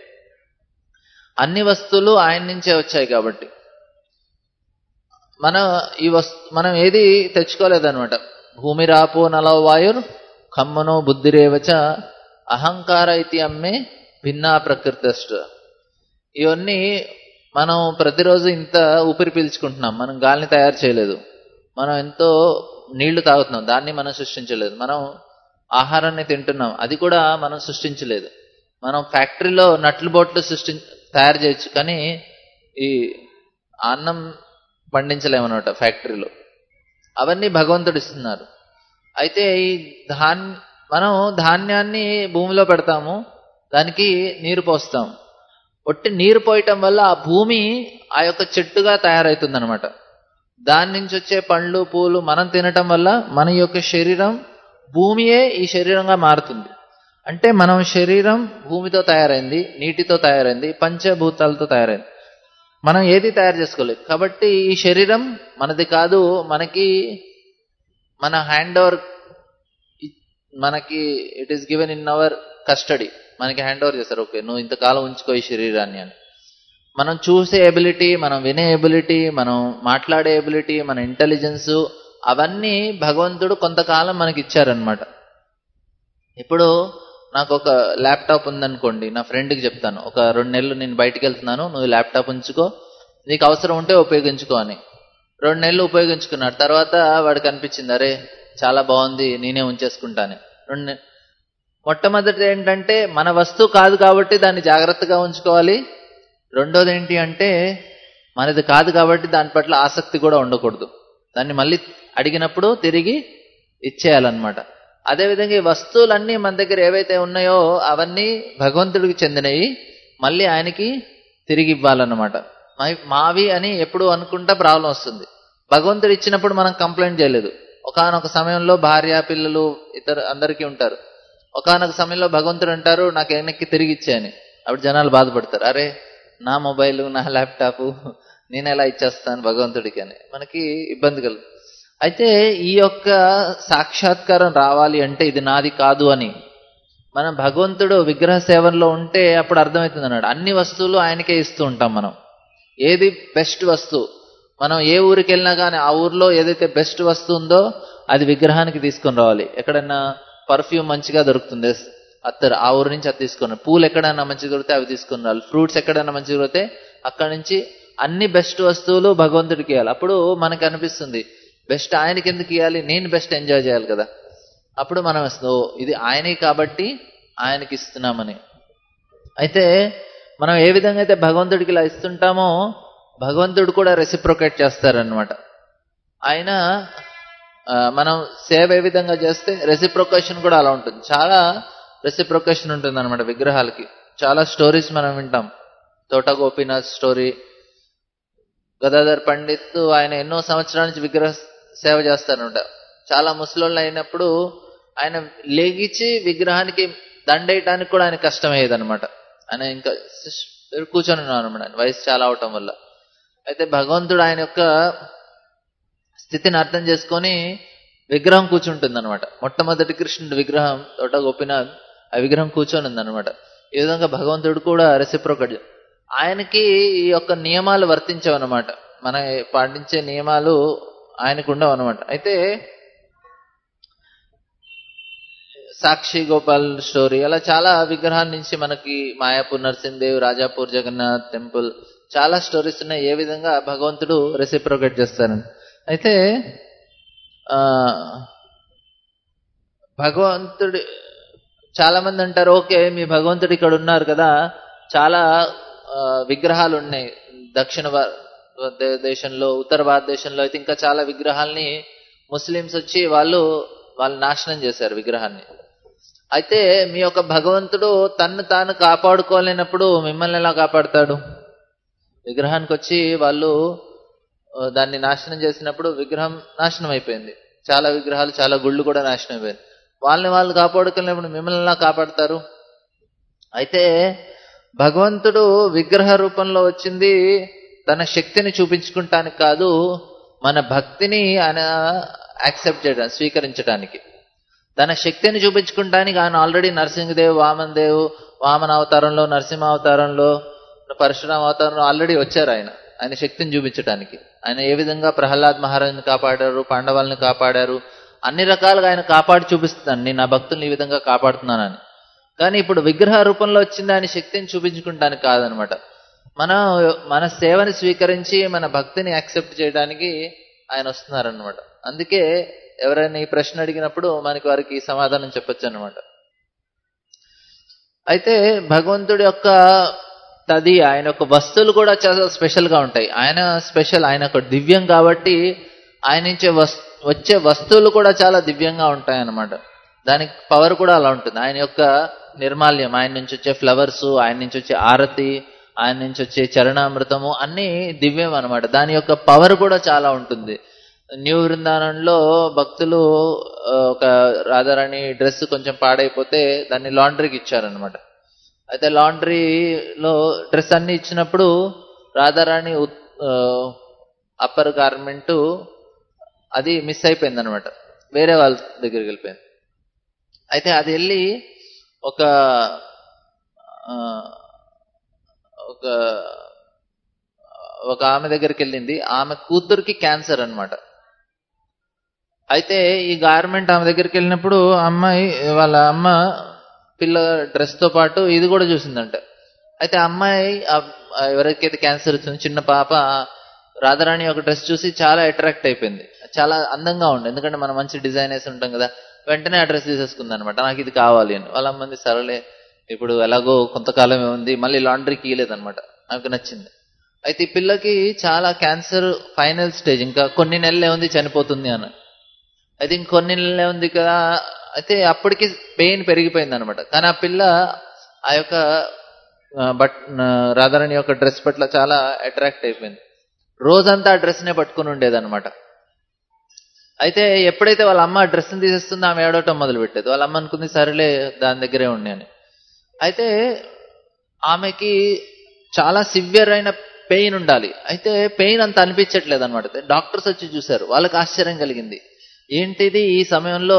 అన్ని వస్తువులు ఆయన నుంచే వచ్చాయి కాబట్టి మన ఈ వస్తు మనం ఏది తెచ్చుకోలేదన్నమాట భూమి రాపో నలవ వాయుర్ ఖమ్మనో బుద్ధిరేవచ అహంకార ఇది అమ్మే భిన్నా ప్రకృతిష్ట ఇవన్నీ మనం ప్రతిరోజు ఇంత ఊపిరి పీల్చుకుంటున్నాం మనం గాలిని తయారు చేయలేదు మనం ఎంతో నీళ్లు తాగుతున్నాం దాన్ని మనం సృష్టించలేదు మనం ఆహారాన్ని తింటున్నాం అది కూడా మనం సృష్టించలేదు మనం ఫ్యాక్టరీలో నట్లు బోట్లు సృష్టి తయారు చేయొచ్చు కానీ ఈ అన్నం పండించలేమన్నమాట ఫ్యాక్టరీలో అవన్నీ భగవంతుడు ఇస్తున్నారు అయితే ఈ ధాన్ మనం ధాన్యాన్ని భూమిలో పెడతాము దానికి నీరు పోస్తాం ఒట్టి నీరు పోయటం వల్ల ఆ భూమి ఆ యొక్క చెట్టుగా తయారవుతుంది అనమాట దాని నుంచి వచ్చే పండ్లు పూలు మనం తినటం వల్ల మన యొక్క శరీరం భూమియే ఈ శరీరంగా మారుతుంది అంటే మనం శరీరం భూమితో తయారైంది నీటితో తయారైంది పంచభూతాలతో తయారైంది మనం ఏది తయారు చేసుకోలేదు కాబట్టి ఈ శరీరం మనది కాదు మనకి మన హ్యాండ్ ఓవర్ మనకి it is given in our custody మనకి హ్యాండ్ ఓవర్ చేస్తారు ఓకే నువ్వు ఇంతకాలం ఉంచుకో ఈ శరీరాన్ని అని మనం చూసే ఎబిలిటీ మనం వినే ఎబిలిటీ మనం మాట్లాడే ఎబిలిటీ మన ఇంటెలిజెన్స్ అవన్నీ భగవంతుడు కొంతకాలం మనకి ఇచ్చారనమాట ఇప్పుడు నాకు ఒక ల్యాప్టాప్ ఉందనుకోండి నా ఫ్రెండ్కి చెప్తాను ఒక రెండు నెలలు నేను బయటికి వెళ్తున్నాను నువ్వు ల్యాప్టాప్ ఉంచుకో నీకు అవసరం ఉంటే ఉపయోగించుకో అని రెండు నెలలు ఉపయోగించుకున్నాడు తర్వాత వాడికి అనిపించింది అరే చాలా బాగుంది నేనే ఉంచేసుకుంటాను రెండు నె- మొట్టమొదటి ఏంటంటే మన వస్తువు కాదు కాబట్టి దాన్ని జాగ్రత్తగా ఉంచుకోవాలి రెండోది ఏంటి అంటే మనది కాదు కాబట్టి దాని పట్ల ఆసక్తి కూడా ఉండకూడదు దాన్ని మళ్ళీ అడిగినప్పుడు తిరిగి ఇచ్చేయాలన్నమాట అదేవిధంగా ఈ వస్తువులన్నీ మన దగ్గర ఏవైతే ఉన్నాయో అవన్నీ భగవంతుడికి చెందినవి మళ్ళీ ఆయనకి తిరిగి ఇవ్వాలన్నమాట మై- మావి అని ఎప్పుడు అనుకుంటా ప్రాబ్లం వస్తుంది భగవంతుడు ఇచ్చినప్పుడు మనం కంప్లైంట్ చేయలేదు ఒకానొక సమయంలో భార్య పిల్లలు ఇతర అందరికీ ఉంటారు ఒకానొక సమయంలో భగవంతుడు అంటారు నాకు వెనక్కి తిరిగి ఇచ్చేయని అప్పుడు జనాలు బాధపడతారు అరే నా మొబైల్ నా ల్యాప్టాప్ నేను ఎలా ఇచ్చేస్తాను భగవంతుడికి అని మనకి ఇబ్బంది కలుగు అయితే ఈ యొక్క సాక్షాత్కారం రావాలి అంటే ఇది నాది కాదు అని మనం భగవంతుడు విగ్రహ సేవల్లో ఉంటే అప్పుడు అర్థమవుతుంది అన్నాడు అన్ని వస్తువులు ఆయనకే ఇస్తూ ఉంటాం మనం ఏది బెస్ట్ వస్తువు మనం ఏ ఊరికి వెళ్ళినా కానీ ఆ ఊర్లో ఏదైతే బెస్ట్ వస్తువు ఉందో అది విగ్రహానికి తీసుకొని రావాలి ఎక్కడన్నా పర్ఫ్యూమ్ మంచిగా దొరుకుతుంది అత్తరు ఆ ఊరు నుంచి అది తీసుకుని పూలు ఎక్కడైనా మంచిగా దొరికితే అవి తీసుకుని రావాలి ఫ్రూట్స్ ఎక్కడైనా మంచిగా దొరికితే అక్కడ నుంచి అన్ని బెస్ట్ వస్తువులు భగవంతుడికి ఇవ్వాలి అప్పుడు మనకు అనిపిస్తుంది బెస్ట్ ఆయనకి ఎందుకు ఇవ్వాలి నేను బెస్ట్ ఎంజాయ్ చేయాలి కదా అప్పుడు మనం ఓ, ఇది ఆయనే కాబట్టి ఆయనకి ఇస్తున్నామని అయితే మనం ఏ విధంగా అయితే భగవంతుడికి ఇలా ఇస్తుంటామో భగవంతుడు కూడా రెసిప్రొకేట్ చేస్తారనమాట ఆయన ఆ, మనం సేవ ఏ విధంగా చేస్తే రెసిప్రొకేషన్ కూడా అలా ఉంటుంది చాలా రెసిప్రొకేషన్ ఉంటుంది అనమాట విగ్రహాలకి చాలా స్టోరీస్ మనం వింటాం తోట గోపీనాథ్ స్టోరీ గదాధర్ పండిత్ ఆయన ఎన్నో సంవత్సరాల నుంచి విగ్రహ సేవ చేస్తారనమాట చాలా ముసలోళ్ళు అయినప్పుడు ఆయన లేగిచి విగ్రహానికి దండేయటానికి కూడా ఆయన కష్టమయ్యేది అనమాట ఆయన ఇంకా శిష్- కూర్చొని ఉన్నాను అనమాట ఆయన వయసు చాలా అవటం వల్ల అయితే భగవంతుడు ఆయన యొక్క స్థితిని అర్థం చేసుకొని విగ్రహం కూర్చుంటుంది అనమాట మొట్టమొదటి కృష్ణుడి విగ్రహం తోట గోపినాథ్ ఆ విగ్రహం కూర్చొని ఉందన్నమాట ఈ విధంగా భగవంతుడు కూడా రెసిప్రోకట్ ఆయనకి ఈ యొక్క నియమాలు వర్తించవన్నమాట మన పాటించే నియమాలు ఆయనకు ఉండవు అనమాట అయితే సాక్షి గోపాల్ స్టోరీ అలా చాలా విగ్రహాల నుంచి మనకి మాయాపూర్ నరసింహదేవ్ రాజాపూర్ జగన్నాథ్ టెంపుల్ చాలా స్టోరీస్ ఉన్నాయి ఏ విధంగా భగవంతుడు రెసిప్రోకేట్ చేస్తారని అయితే ఆ భగవంతుడి చాలా మంది అంటారు ఓకే మీ భగవంతుడు ఇక్కడ ఉన్నారు కదా చాలా ఆ, విగ్రహాలు ఉన్నాయి దక్షిణ భారత దేశంలో ఉత్తర భారతదేశంలో అయితే ఇంకా చాలా విగ్రహాల్ని ముస్లిమ్స్ వచ్చి వాళ్ళు వాళ్ళు నాశనం చేశారు విగ్రహాన్ని అయితే మీ యొక్క భగవంతుడు తన్ను తాను కాపాడుకోలేనప్పుడు మిమ్మల్ని ఎలా కాపాడుతాడు విగ్రహానికి వచ్చి వాళ్ళు ఆ, దాన్ని నాశనం చేసినప్పుడు విగ్రహం నాశనం అయిపోయింది చాలా విగ్రహాలు చాలా గుళ్ళు కూడా నాశనం అయిపోయింది వాళ్ళని వాళ్ళు కాపాడుకునేప్పుడు మిమ్మల్ని ఎలా కాపాడతారు అయితే భగవంతుడు విగ్రహ రూపంలో వచ్చింది తన శక్తిని చూపించుకుంటానికి కాదు మన భక్తిని ఆయన యాక్సెప్ట్ చేయడం స్వీకరించడానికి తన శక్తిని చూపించుకుంటానికి ఆయన ఆల్రెడీ నరసింహదేవ్ వామన్ దేవ్ వామన అవతారంలో నరసింహ అవతారంలో పరశురామ అవతారంలో ఆల్రెడీ వచ్చారు ఆయన ఆయన శక్తిని చూపించడానికి ఆయన ఏ విధంగా ప్రహ్లాద్ మహారాజుని కాపాడారు పాండవాల్ని కాపాడారు అన్ని రకాలుగా ఆయన కాపాడి చూపిస్తున్నాను నేను నా భక్తుల్ని ఈ విధంగా కాపాడుతున్నానని కానీ ఇప్పుడు విగ్రహ రూపంలో వచ్చింది ఆయన శక్తిని చూపించుకుంటానికి కాదనమాట మనం మన సేవని స్వీకరించి మన భక్తిని యాక్సెప్ట్ చేయడానికి ఆయన వస్తున్నారనమాట అందుకే ఎవరైనా ఈ ప్రశ్న అడిగినప్పుడు మనకి వారికి సమాధానం చెప్పొచ్చు అనమాట అయితే భగవంతుడి యొక్క తది ఆయన యొక్క వస్తువులు కూడా చాలా స్పెషల్ గా ఉంటాయి ఆయన స్పెషల్ ఆయన ఒక దివ్యం కాబట్టి ఆయన నుంచి వస్ వచ్చే వస్తువులు కూడా చాలా దివ్యంగా ఉంటాయి అన్నమాట దానికి పవర్ కూడా అలా ఉంటుంది ఆయన యొక్క నిర్మాల్యం ఆయన నుంచి వచ్చే ఫ్లవర్స్ ఆయన నుంచి వచ్చే ఆరతి ఆయన నుంచి వచ్చే చరణామృతము అన్ని దివ్యం అన్నమాట దాని యొక్క పవర్ కూడా చాలా ఉంటుంది న్యూ బృందావనంలో భక్తులు ఆ, ఒక రాధారాణి డ్రెస్ కొంచెం పాడైపోతే దాన్ని లాండ్రీకి ఇచ్చారనమాట అయితే లాండ్రీలో డ్రెస్ అన్ని ఇచ్చినప్పుడు రాధారాణి అప్పర్ గార్మెంట్ అది మిస్ అయిపోయింది అనమాట వేరే వాళ్ళ దగ్గరికి వెళ్ళిపోయింది అయితే అది వెళ్ళి ఒక ఆ, ఒక ఒక ఆమె దగ్గరికి వెళ్ళింది ఆమె కూతురికి క్యాన్సర్ అన్నమాట అయితే ఈ గార్మెంట్ ఆమె దగ్గరికి వెళ్ళినప్పుడు అమ్మాయి వాళ్ళ అమ్మ పిల్ల డ్రెస్ తో పాటు ఇది కూడా చూసిందంట అయితే ఆ అమ్మాయి ఆ- ఆ ఎవరికైతే క్యాన్సర్ వచ్చిందో చిన్న పాప రాధారాణి ఒక డ్రెస్ చూసి చాలా అట్రాక్ట్ అయిపోయింది చాలా అందంగా ఉండే ఎందుకంటే మనం మంచి డిజైన్ వేసి ఉంటాం కదా వెంటనే ఆ డ్రెస్ తీసేసుకుంది అనమాట నాకు ఇది కావాలి అని వాళ్ళ అమ్మంది సరలే ఇప్పుడు ఎలాగో కొంతకాలమే ఉంది మళ్ళీ లాండ్రీకి ఇయలేదన్నమాట నాకు నచ్చింది అయితే ఈ పిల్లకి చాలా క్యాన్సర్ ఫైనల్ స్టేజ్ ఇంకా కొన్ని నెలలే ఉంది చనిపోతుంది అని అయితే ఇంకొన్ని నెలలే ఉంది కదా అయితే అప్పటికి పెయిన్ పెరిగిపోయింది అనమాట కానీ ఆ పిల్ల ఆ యొక్క ఆ, బట్ ఆ, రాధారాణి యొక్క డ్రెస్ పట్ల చాలా అట్రాక్ట్ అయిపోయింది రోజంతా ఆ డ్రెస్ నే పట్టుకుని ఉండేదన్నమాట అయితే ఎప్పుడైతే వాళ్ళ అమ్మ ఆ డ్రెస్ తీసేస్తుందో ఆమె ఏడవటం మొదలు పెట్టేది వాళ్ళ అమ్మ అనుకుంది సరేలే దాని దగ్గరే ఉండి అని అయితే ఆమెకి చాలా సివియర్ అయిన పెయిన్ ఉండాలి అయితే పెయిన్ అంత అనిపించట్లేదు అనమాట డాక్టర్స్ వచ్చి చూశారు వాళ్ళకి ఆశ్చర్యం కలిగింది ఏంటిది ఈ సమయంలో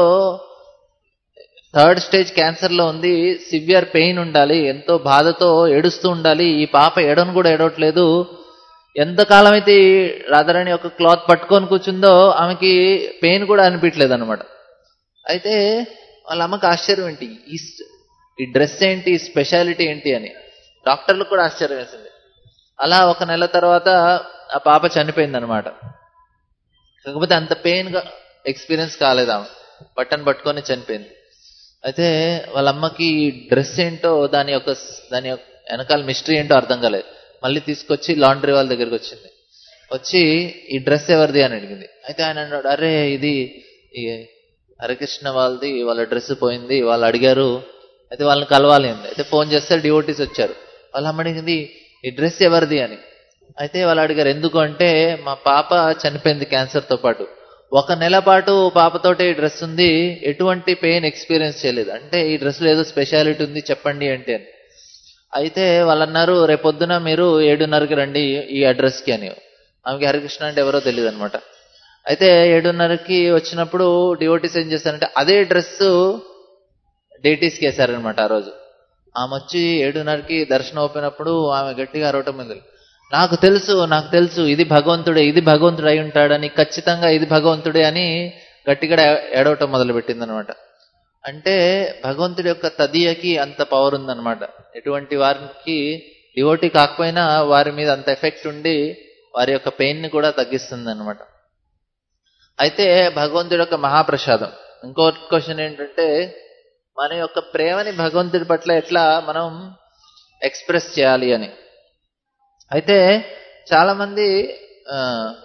థర్డ్ స్టేజ్ క్యాన్సర్ లో ఉంది సివియర్ పెయిన్ ఉండాలి ఎంతో బాధతో ఏడుస్తూ ఉండాలి ఈ పాప ఎడను కూడా ఏడవట్లేదు ఎంతకాలం అయితే ఈ రాధారాణి ఒక క్లాత్ పట్టుకొని కూర్చుందో ఆమెకి పెయిన్ కూడా అనిపించలేదు అనమాట అయితే వాళ్ళ అమ్మకి ఆశ్చర్యం ఏంటి ఈ స్- ఈ డ్రెస్ ఏంటి ఈ స్పెషాలిటీ ఏంటి అని డాక్టర్లకు కూడా ఆశ్చర్యం వేసింది అలా ఒక నెల తర్వాత ఆ పాప చనిపోయింది అనమాట కాకపోతే అంత పెయిన్ గా ఎక్స్పీరియన్స్ కాలేదు ఆమె బట్టన్ పట్టుకొని చనిపోయింది అయితే వాళ్ళ అమ్మకి డ్రెస్ ఏంటో దాని యొక్క దాని యొక్క వెనకాల మిస్టరీ ఏంటో అర్థం కాలేదు మళ్ళీ తీసుకొచ్చి లాండ్రీ వాళ్ళ దగ్గరికి వచ్చింది వచ్చి ఈ డ్రెస్ ఎవరిది అని అడిగింది అయితే ఆయన అన్నాడు అరే ఇది ఈ హరికృష్ణ వాళ్ళది వాళ్ళ డ్రెస్ పోయింది వాళ్ళు అడిగారు అయితే వాళ్ళని కలవాలి అంది అయితే ఫోన్ చేస్తే డివోటీస్ వచ్చారు వాళ్ళ అమ్మ అడిగింది ఈ డ్రెస్ ఎవరిది అని అయితే వాళ్ళు అడిగారు ఎందుకు అంటే మా పాప చనిపోయింది క్యాన్సర్ తో పాటు ఒక నెల పాటు పాపతోటే ఈ డ్రెస్ ఉంది ఎటువంటి పెయిన్ ఎక్స్పీరియన్స్ చేయలేదు అంటే ఈ డ్రెస్ లో ఏదో స్పెషాలిటీ ఉంది చెప్పండి అంటే అని అయితే వాళ్ళు అన్నారు రేపొద్దున మీరు ఏడున్నరకి రండి ఈ అడ్రస్ కి అని ఆమెకి హరికృష్ణ అంటే ఎవరో తెలియదు అనమాట అయితే ఏడున్నరకి వచ్చినప్పుడు డివోటీస్ ఏం చేశారంటే అదే డ్రెస్ డేటీస్కి వేశారనమాట ఆ రోజు ఆమె వచ్చి ఏడున్నరకి దర్శనం అయిపోయినప్పుడు ఆమె గట్టిగా అరవటం మొదలు నాకు తెలుసు నాకు తెలుసు ఇది భగవంతుడే ఇది భగవంతుడు అయి ఉంటాడని ఖచ్చితంగా ఇది భగవంతుడే అని గట్టిగా ఏడవటం మొదలు పెట్టిందనమాట అంటే భగవంతుడి యొక్క తదియకి అంత పవర్ ఉందన్నమాట ఎటువంటి వారికి డివోటీ కాకపోయినా వారి మీద అంత ఎఫెక్ట్ ఉండి వారి యొక్క పెయిన్ ని కూడా తగ్గిస్తుంది అనమాట అయితే భగవంతుడి యొక్క మహాప్రసాదం ఇంకో క్వశ్చన్ ఏంటంటే మన యొక్క ప్రేమని భగవంతుడి పట్ల ఎట్లా మనం ఎక్స్ప్రెస్ చేయాలి అని అయితే చాలా మంది ఆ,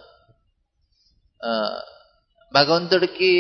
ఆ, భగవంతుడికి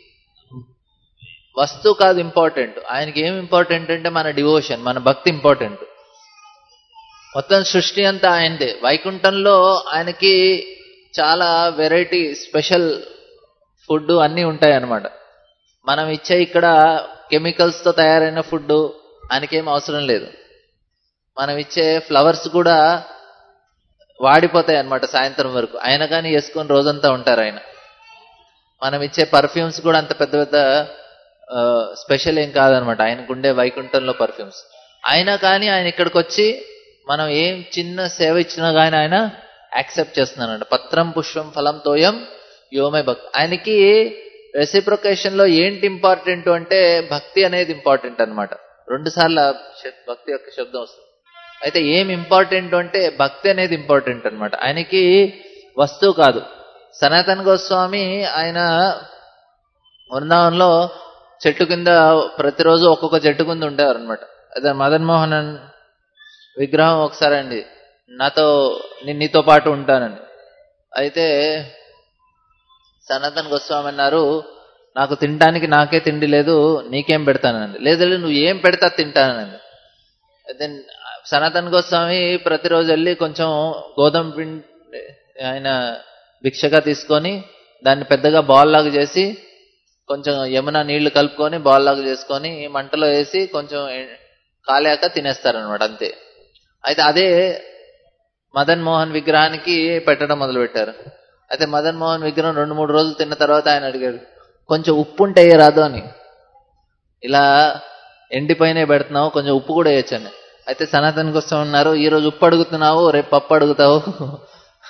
వస్తువు కాదు ఇంపార్టెంట్ ఆయనకి ఏం ఇంపార్టెంట్ అంటే మన డివోషన్ మన భక్తి ఇంపార్టెంట్ మొత్తం సృష్టి అంతా ఆయనదే వైకుంఠంలో ఆయనకి చాలా వెరైటీ స్పెషల్ ఫుడ్ అన్నీ ఉంటాయి అన్నమాట మనం ఇచ్చే ఇక్కడ కెమికల్స్ తో తయారైన ఫుడ్ ఆయనకేం అవసరం లేదు మనం ఇచ్చే ఫ్లవర్స్ కూడా వాడిపోతాయి అన్నమాట సాయంత్రం వరకు ఆయన కానీ వేసుకొని రోజంతా ఉంటారు ఆయన మనం ఇచ్చే పర్ఫ్యూమ్స్ కూడా అంత పెద్ద పెద్ద స్పెషల్ ఏం కాదనమాట ఆయనకుండే వైకుంఠంలో పర్ఫ్యూమ్స్ అయినా కానీ ఆయన ఇక్కడికి వచ్చి మనం ఏం చిన్న సేవ ఇచ్చినా కానీ ఆయన యాక్సెప్ట్ చేస్తున్నానంట పత్రం పుష్పం ఫలం తోయం యోమే భక్తి ఆయనకి రెసిప్రొకేషన్ లో ఏంటి ఇంపార్టెంట్ అంటే భక్తి అనేది ఇంపార్టెంట్ అన్నమాట రెండు సార్లు ఆ శబ్- భక్తి యొక్క శబ్దం వస్తుంది అయితే ఏం ఇంపార్టెంట్ అంటే భక్తి అనేది ఇంపార్టెంట్ అన్నమాట ఆయనకి వస్తువు కాదు సనాతన గోస్వామి ఆయన వృందావనంలో చెట్టు కింద ప్రతిరోజు ఒక్కొక్క చెట్టు కింద ఉండేవారు అనమాట అదే మదన్ మోహన్ విగ్రహం ఒకసారి అండి నాతో నేను నీతో పాటు ఉంటానని అయితే సనాతన గోస్వామి అన్నారు నాకు తినడానికి నాకే తిండి లేదు నీకేం పెడతానండి లేదు లేదు, నువ్వు ఏం పెడతా తింటానండి అయితే సనాతన గోస్వామి ప్రతిరోజు వెళ్ళి కొంచెం గోధుమ పిండి ఆయన భిక్షగా తీసుకొని దాన్ని పెద్దగా బాల్ లాగా చేసి కొంచెం యమున నీళ్లు కలుపుకొని బాల్ లాగా చేసుకొని మంటలో వేసి కొంచెం ఎ- కాలాక తినేస్తారనమాట అంతే అయితే అదే మదన్ మోహన్ విగ్రహానికి పెట్టడం మొదలు పెట్టారు అయితే మదన్ మోహన్ విగ్రహం రెండు మూడు రోజులు తిన్న తర్వాత ఆయన అడిగాడు కొంచెం ఉప్పు ఉంటే రాదు అని ఇలా ఎండిపోయినే పెడుతున్నావు కొంచెం ఉప్పు కూడా వేయచ్చని అయితే సనాతన్ కోసం ఉన్నారు ఈ రోజు ఉప్పు అడుగుతున్నావు రేపు పప్పు అడుగుతావు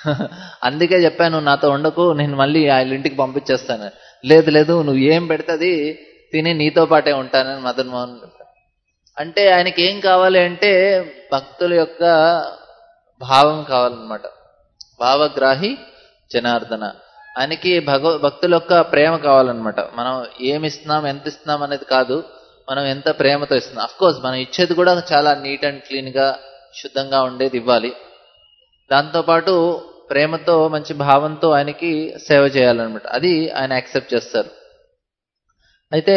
అందుకే చెప్పాను నాతో ఉండకు నేను మళ్ళీ ఆయన ఇంటికి పంపించేస్తాను లేదు లేదు నువ్వు ఏం పెడతది తిని నీతో పాటే ఉంటానని మదన్ మోహన్ చెప్పారు అంటే ఆయనకి ఏం కావాలి అంటే భక్తుల యొక్క భావం కావాలన్నమాట భావగ్రాహి జనార్దన ఆయనకి భగవ భక్తుల యొక్క ప్రేమ కావాలన్నమాట మనం ఏమి ఇస్తున్నాం ఎంత ఇస్తున్నాం అనేది కాదు మనం ఎంత ప్రేమతో ఇస్తున్నాం అఫ్ కోర్స్ మనం ఇచ్చేది కూడా చాలా నీట్ అండ్ క్లీన్ గా శుద్ధంగా ఉండేది ఇవ్వాలి దాంతోపాటు ప్రేమతో మంచి భావంతో ఆయనకి సేవ చేయాలన్నమాట అది ఆయన యాక్సెప్ట్ చేస్తారు అయితే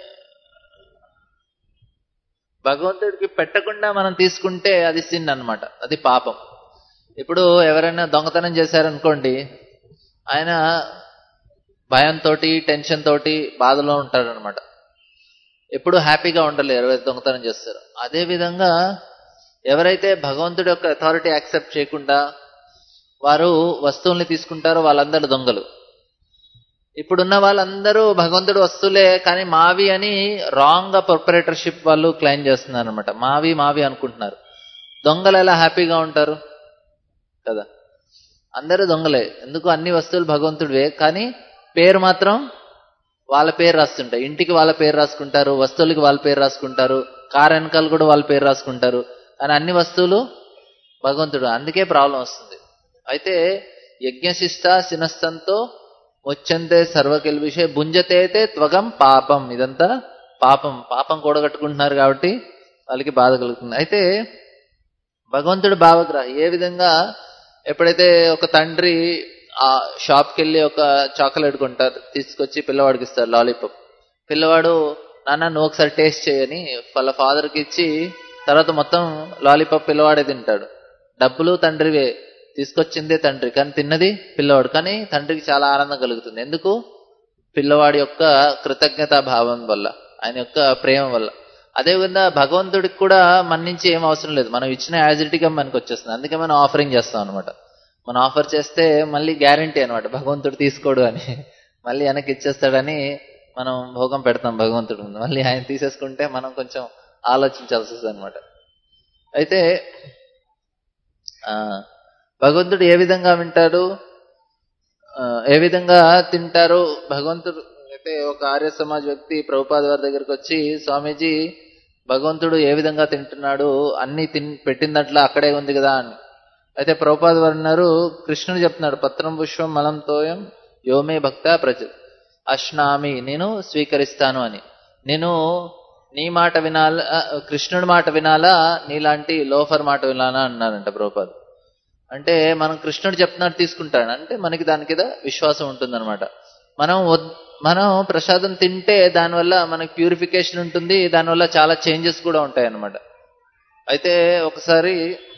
భగవంతుడికి పెట్టకుండా మనం తీసుకుంటే అది సిన్ అన్నమాట అది పాపం ఇప్పుడు ఎవరైనా దొంగతనం చేశారనుకోండి ఆయన భయంతో టెన్షన్ తోటి బాధలో ఉంటాడనమాట ఎప్పుడు హ్యాపీగా ఉండలేరు ఎవరైతే దొంగతనం చేస్తారు అదే విధంగా ఎవరైతే భగవంతుడి యొక్క అథారిటీ యాక్సెప్ట్ చేయకుండా వారు వస్తువుల్ని తీసుకుంటారో వాళ్ళందరూ దొంగలు ఇప్పుడున్న వాళ్ళందరూ భగవంతుడు వస్తువులే కానీ మావి అని రాంగ్ గా ప్రొపరేటర్షిప్ వాళ్ళు క్లైమ్ చేస్తున్నారు అనమాట మావి మావి అనుకుంటున్నారు దొంగలు ఎలా హ్యాపీగా ఉంటారు కదా అందరూ దొంగలే ఎందుకు అన్ని వస్తువులు భగవంతుడివే కానీ పేరు మాత్రం వాళ్ళ పేరు రాస్తుంటాయి ఇంటికి వాళ్ళ పేరు రాసుకుంటారు వస్తువులకి వాళ్ళ పేరు రాసుకుంటారు కార్ వెనకాల కూడా వాళ్ళ పేరు రాసుకుంటారు కానీ అన్ని వస్తువులు భగవంతుడు అందుకే ప్రాబ్లం వస్తుంది అయితే యజ్ఞశిష్ట శినస్తంతో వచ్చంతే సర్వకెల్విషే భుంజతేతే త్వగం పాపం ఇదంతా పాపం పాపం కూడగట్టుకుంటున్నారు కాబట్టి వాళ్ళకి బాధ కలుగుతుంది అయితే భగవంతుడు భావగ్రహి ఏ విధంగా ఎప్పుడైతే ఒక తండ్రి ఆ షాప్కి వెళ్ళి ఒక చాక్లెట్ కొంటారు తీసుకొచ్చి పిల్లవాడికి ఇస్తారు లాలీపాప్ పిల్లవాడు నాన్న నువ్వు ఒకసారి టేస్ట్ చేయని వాళ్ళ ఫాదర్కి ఇచ్చి తర్వాత మొత్తం లాలీపాప్ పిల్లవాడే తింటాడు డబ్బులు తండ్రివే తీసుకొచ్చిందే తండ్రి కానీ తిన్నది పిల్లవాడు కానీ తండ్రికి చాలా ఆనందం కలుగుతుంది ఎందుకు పిల్లవాడి యొక్క కృతజ్ఞతా భావం వల్ల ఆయన యొక్క ప్రేమ వల్ల అదేవిధంగా భగవంతుడికి కూడా మన నుంచి ఏం అవసరం లేదు మనం ఇచ్చిన యాజిటీగా మనకు వచ్చేస్తుంది అందుకే మనం ఆఫరింగ్ చేస్తాం అనమాట మనం ఆఫర్ చేస్తే మళ్ళీ గ్యారంటీ అనమాట భగవంతుడు తీసుకోడు అని మళ్ళీ వెనక్కి ఇచ్చేస్తాడని మనం భోగం పెడతాం భగవంతుడు ముందు మళ్ళీ ఆయన తీసేసుకుంటే మనం కొంచెం ఆలోచించాల్సి వస్తుంది అనమాట అయితే ఆ భగవంతుడు ఏ విధంగా వింటాడు ఆ, ఏ విధంగా తింటారు భగవంతుడు అయితే ఒక ఆర్య సమాజ్ వ్యక్తి ప్రభుపాద వారి దగ్గరికి వచ్చి స్వామీజీ భగవంతుడు ఏ విధంగా తింటున్నాడు అన్ని తిన్ పెట్టిన దాంట్లో అక్కడే ఉంది కదా అని అయితే ప్రభుపాద వారు అన్నారు కృష్ణుడు చెప్తున్నాడు పత్రం పుష్పం మలం తోయం యోమే భక్త ప్రజ అశ్నామి నేను స్వీకరిస్తాను అని నేను నీ మాట వినాలా ఆ, కృష్ణుడి మాట వినాలా నీలాంటి లోఫర్ మాట వినాలా అన్నారంట ప్రభుపాద్ అంటే మనం కృష్ణుడు చెప్తున్నాడు తీసుకుంటాడు అంటే మనకి దాని మీద విశ్వాసం ఉంటుందన్నమాట మనం వద్- మనం ప్రసాదం తింటే దానివల్ల మనకి ప్యూరిఫికేషన్ ఉంటుంది దానివల్ల చాలా చేంజెస్ కూడా ఉంటాయి అన్నమాట అయితే ఒకసారి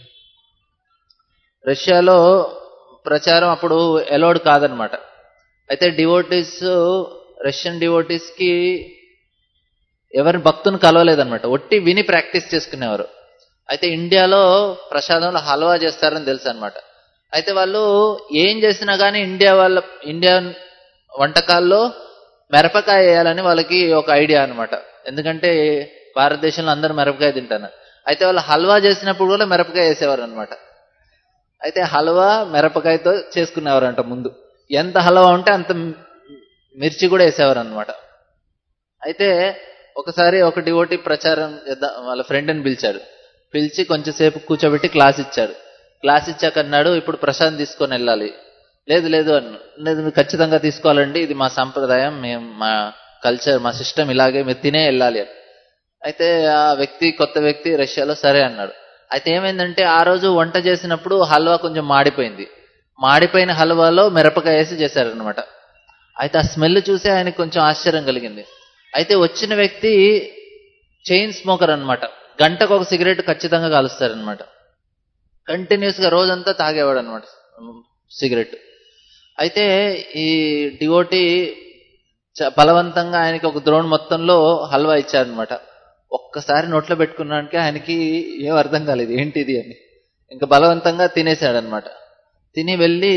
రష్యాలో ప్రచారం అప్పుడు ఎలౌడ్ కాదనమాట అయితే డివోటీస్ రష్యన్ డివోటీస్ కి ఎవరి భక్తుని కలవలేదన్నమాట ఒట్టి విని ప్రాక్టీస్ చేసుకునేవారు అయితే ఇండియాలో ప్రసాదంలో హల్వా చేస్తారని తెలుసు అనమాట అయితే వాళ్ళు ఏం చేసినా కానీ ఇండియా వాళ్ళ ఇండియన్ వంటకాల్లో మిరపకాయ వేయాలని వాళ్ళకి ఒక ఐడియా అన్నమాట ఎందుకంటే భారతదేశంలో అందరూ మిరపకాయ తింటారు అయితే వాళ్ళు హల్వా చేసినప్పుడు కూడా మిరపకాయ వేసేవారు అనమాట అయితే హల్వా మిరపకాయతో చేసుకునేవారంట ముందు ఎంత హల్వా ఉంటే అంత మిర్చి కూడా వేసేవారు అనమాట అయితే ఒకసారి ఒక డివోటి ప్రచారం చేద్దాం వాళ్ళ ఫ్రెండ్ని పిలిచాడు పిలిచి కొంచెంసేపు కూర్చోబెట్టి క్లాస్ ఇచ్చాడు క్లాస్ ఇచ్చాక అన్నాడు ఇప్పుడు ప్రసాదం తీసుకొని వెళ్ళాలి లేదు లేదు అన్న లేదు మీరు ఖచ్చితంగా తీసుకోవాలండి ఇది మా సంప్రదాయం మేము మా కల్చర్ మా సిస్టమ్ ఇలాగే మీరు తినే వెళ్ళాలి అని అయితే ఆ వ్యక్తి కొత్త వ్యక్తి రష్యాలో సరే అన్నాడు అయితే ఏమైందంటే ఆ రోజు వంట చేసినప్పుడు హల్వా కొంచెం మాడిపోయింది మాడిపోయిన హల్వాలో మిరపకాయ వేసి చేశారనమాట అయితే ఆ స్మెల్ చూసి ఆయనకి కొంచెం ఆశ్చర్యం కలిగింది అయితే వచ్చిన వ్యక్తి చైన్ స్మోకర్ అన్నమాట గంటకు ఒక సిగరెట్ ఖచ్చితంగా కాలుస్తారనమాట కంటిన్యూస్ గా రోజంతా తాగేవాడు అనమాట సిగరెట్ అయితే ఈ డివోటి చ- బలవంతంగా ఆయనకి ఒక ద్రోణ్ మొత్తంలో హల్వా ఇచ్చారనమాట ఒక్కసారి నోట్లో పెట్టుకున్నానికి ఆయనకి ఏం అర్థం కాలేదు ఏంటిది అని ఇంకా బలవంతంగా తినేశాడనమాట తిని వెళ్ళి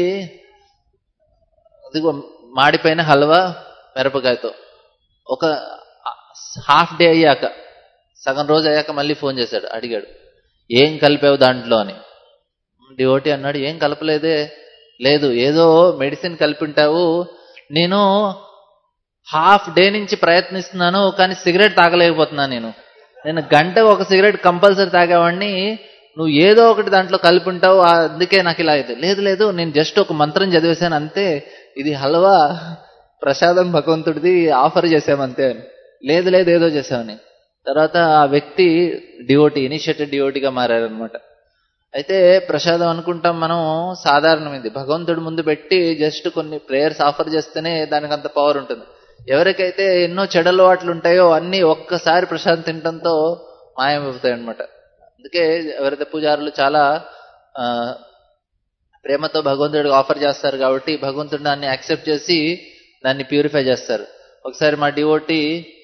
అదిగో మాడిపోయిన హల్వా మిరపకాయతో ఒక హాఫ్ డే అయ్యాక సగం రోజు అయ్యాక మళ్ళీ ఫోన్ చేశాడు అడిగాడు ఏం కలిపావు దాంట్లో అని డివోటి అన్నాడు ఏం కలపలేదే లేదు ఏదో మెడిసిన్ కలిపింటావు నేను హాఫ్ డే నుంచి ప్రయత్నిస్తున్నాను కానీ సిగరెట్ తాగలేకపోతున్నాను నేను నేను గంట ఒక సిగరెట్ కంపల్సరీ తాగేవాడిని నువ్వు ఏదో ఒకటి దాంట్లో కలిపి ఉంటావు ఆ- అందుకే నాకు ఇలా అయితే లేదు లేదు నేను జస్ట్ ఒక మంత్రం చదివేశాను అంతే ఇది హల్వా ప్రసాదం భగవంతుడిది ఆఫర్ చేసామంతే అని లేదు లేదు ఏదో చేసామని తర్వాత ఆ వ్యక్తి డిఓటి ఇనిషియేటివ్ డిఓటిగా మారారనమాట అయితే ప్రసాదం అనుకుంటాం మనం సాధారణమైంది భగవంతుడి ముందు పెట్టి జస్ట్ కొన్ని ప్రేయర్స్ ఆఫర్ చేస్తేనే దానికి అంత పవర్ ఉంటుంది ఎవరికైతే ఎన్నో చెడలవాట్లు ఉంటాయో అన్ని ఒక్కసారి ప్రసాదం తినడంతో మాయమైపోతాయి అనమాట అందుకే ఎవరైతే పూజారులు చాలా ఆ, ప్రేమతో భగవంతుడికి ఆఫర్ చేస్తారు కాబట్టి భగవంతుడు దాన్ని యాక్సెప్ట్ చేసి దాన్ని ప్యూరిఫై చేస్తారు ఒకసారి మా డివోటి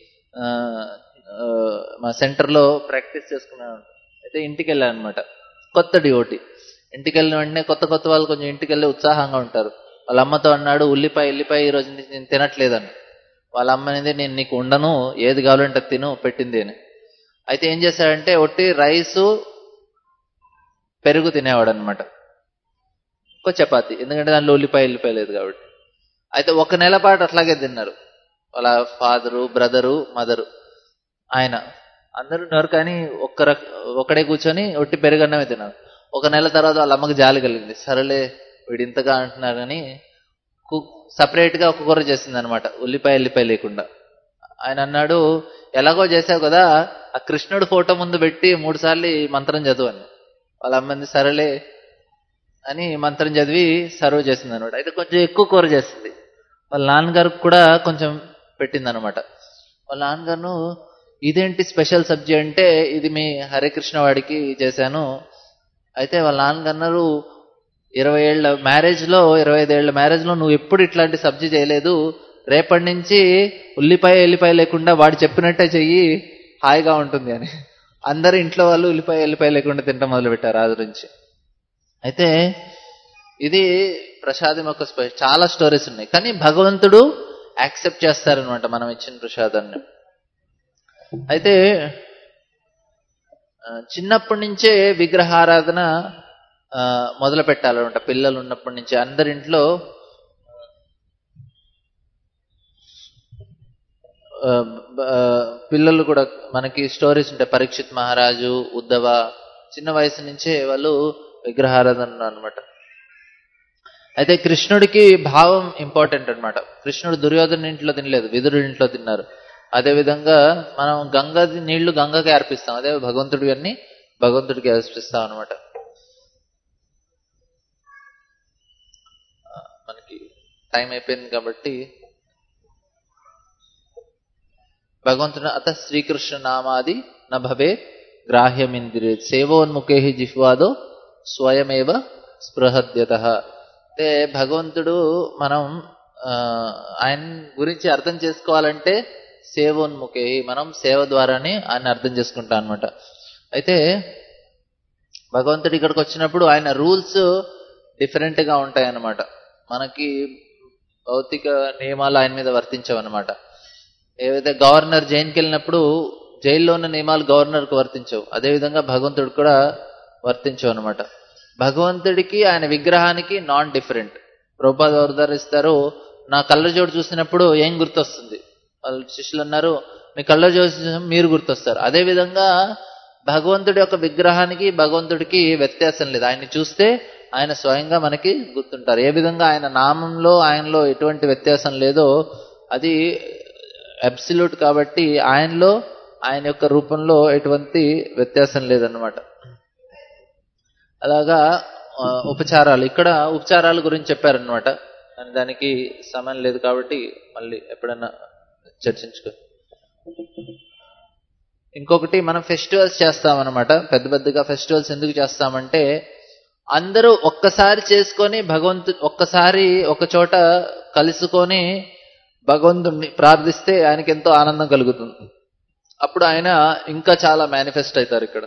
మా సెంటర్లో ప్రాక్టీస్ చేసుకున్నాను అయితే ఇంటికి వెళ్ళాను అనమాట కొత్త డివోటి ఇంటికి వెళ్ళిన వెంటనే కొత్త కొత్త వాళ్ళు కొంచెం ఇంటికి వెళ్ళి ఉత్సాహంగా ఉంటారు వాళ్ళ అమ్మతో అన్నాడు ఉల్లిపాయ ఉల్లిపాయ ఈ రోజు నుంచి నేను తినట్లేదని వాళ్ళ అమ్మ అనేది నేను నీకు ఉండను ఏది కావాలంటే అది తిను పెట్టింది అని అయితే ఏం చేశాడంటే ఒట్టి రైసు పెరుగు తినేవాడు అనమాట ఇంకో చపాతి ఎందుకంటే దాంట్లో ఉల్లిపాయ ఉల్లిపాయ లేదు కాబట్టి అయితే ఒక నెల పాటు అట్లాగే తిన్నారు వాళ్ళ ఫాదరు బ్రదరు మదరు ఆయన అందరూ ఉన్నారు కానీ ఒక్క రక ఒకడే కూర్చొని ఒట్టి పెరుగన్నమే తిన్నారు ఒక నెల తర్వాత వాళ్ళ అమ్మకి జాలి కలిగింది సరేలే వీడు ఇంతగా అంటున్నారని సపరేట్ గా ఒక కూర చేసింది అనమాట ఉల్లిపాయ ఉల్లిపాయ లేకుండా ఆయన అన్నాడు ఎలాగో చేసావు కదా ఆ కృష్ణుడు ఫోటో ముందు పెట్టి మూడు సార్లు ఈ మంత్రం చదువు అని వాళ్ళ అమ్మంది సరేలే అని మంత్రం చదివి సర్వ్ చేసింది అనమాట అయితే కొంచెం ఎక్కువ కూర చేసింది వాళ్ళ నాన్నగారికి కూడా కొంచెం పెట్టింది అనమాట వాళ్ళ నాన్నగారు ఇదేంటి స్పెషల్ సబ్జీ అంటే ఇది మీ హరే కృష్ణ వాడికి చేశాను అయితే వాళ్ళ నాన్నగారు అన్నారు ఇరవై ఏళ్ల మ్యారేజ్ లో ఇరవై ఐదేళ్ల మ్యారేజ్ లో నువ్వు ఎప్పుడు ఇట్లాంటి సబ్జీ చేయలేదు రేపటి నుంచి ఉల్లిపాయ ఎల్లిపాయ లేకుండా వాడు చెప్పినట్టే చెయ్యి హాయిగా ఉంటుంది అని అందరు ఇంట్లో వాళ్ళు ఉల్లిపాయ ఎల్లిపాయ లేకుండా తింటం మొదలు పెట్టారు ఆ నుంచి అయితే ఇది ప్రసాదం యొక్క స్పె- చాలా స్టోరీస్ ఉన్నాయి కానీ భగవంతుడు యాక్సెప్ట్ చేస్తారనమాట మనం ఇచ్చిన ప్రసాదాన్ని అయితే ఆ, చిన్నప్పటి నుంచే విగ్రహారాధన ఆ, మొదలు పెట్టాలన్నమాట పిల్లలు ఉన్నప్పటి నుంచి అందరింట్లో ఆ, బ- ఆ, పిల్లలు కూడా మనకి స్టోరీస్ ఉంటాయి పరీక్షిత్ మహారాజు ఉద్ధవ చిన్న వయసు నుంచే వాళ్ళు విగ్రహారాధన అనమాట అయితే కృష్ణుడికి భావం ఇంపార్టెంట్ అన్నమాట కృష్ణుడు దుర్యోధన ఇంట్లో తినలేదు విదురుడి ఇంట్లో తిన్నారు అదే విధంగా మనం గంగ నీళ్లు గంగకి అర్పిస్తాం అదే భగవంతుడి గారిని భగవంతుడికి అర్పిస్తాం అనమాట మనకి టైం అయిపోయింది కాబట్టి భగవంతుడు అత శ్రీకృష్ణ నామాది నభవే గ్రాహ్యమింద్రియ సేవోన్ముఖే జిహ్వాదో స్వయమేవ స్పృహద్యత అంటే భగవంతుడు మనం ఆ, ఆయన గురించి అర్థం చేసుకోవాలంటే సేవోన్ముఖే మనం సేవ ద్వారానే ఆయన అర్థం చేసుకుంటాం అనమాట అయితే భగవంతుడు ఇక్కడికి వచ్చినప్పుడు ఆయన రూల్స్ డిఫరెంట్ గా ఉంటాయి అన్నమాట మనకి భౌతిక నియమాలు ఆయన మీద వర్తించవన్నమాట ఏవైతే గవర్నర్ జైలుకి వెళ్ళినప్పుడు జైల్లో ఉన్న నియమాలు గవర్నర్కు వర్తించవు అదేవిధంగా భగవంతుడు కూడా వర్తించవు అనమాట భగవంతుడికి ఆయన విగ్రహానికి నాన్ డిఫరెంట్ ప్రభుపాద ఉదరిస్తారు నా కళ్ళజోడు చూసినప్పుడు ఏం గుర్తొస్తుంది వాళ్ళ శిష్యులు అన్నారు మీ కళ్ళజోడు చూసిన మీరు గుర్తొస్తారు అదే విధంగా భగవంతుడి యొక్క విగ్రహానికి భగవంతుడికి వ్యత్యాసం లేదు ఆయన్ని చూస్తే ఆయన స్వయంగా మనకి గుర్తుంటారు ఏ విధంగా ఆయన నామంలో ఆయనలో ఎటువంటి వ్యత్యాసం లేదో అది అబ్సల్యూట్ కాబట్టి ఆయనలో ఆయన యొక్క రూపంలో ఎటువంటి వ్యత్యాసం లేదన్నమాట అలాగా ఆ, ఉపచారాలు ఇక్కడ ఉపచారాల గురించి చెప్పారనమాట కానీ దానికి సమయం లేదు కాబట్టి మళ్ళీ ఎప్పుడైనా చర్చించుకో ఇంకొకటి మనం ఫెస్టివల్స్ చేస్తామన్నమాట పెద్ద పెద్దగా ఫెస్టివల్స్ ఎందుకు చేస్తామంటే అందరూ ఒక్కసారి చేసుకొని భగవంతు ఒక్కసారి ఒక చోట కలుసుకొని భగవంతుణ్ణి ప్రార్థిస్తే ఆయనకి ఎంతో ఆనందం కలుగుతుంది అప్పుడు ఆయన ఇంకా చాలా మేనిఫెస్ట్ అవుతారు ఇక్కడ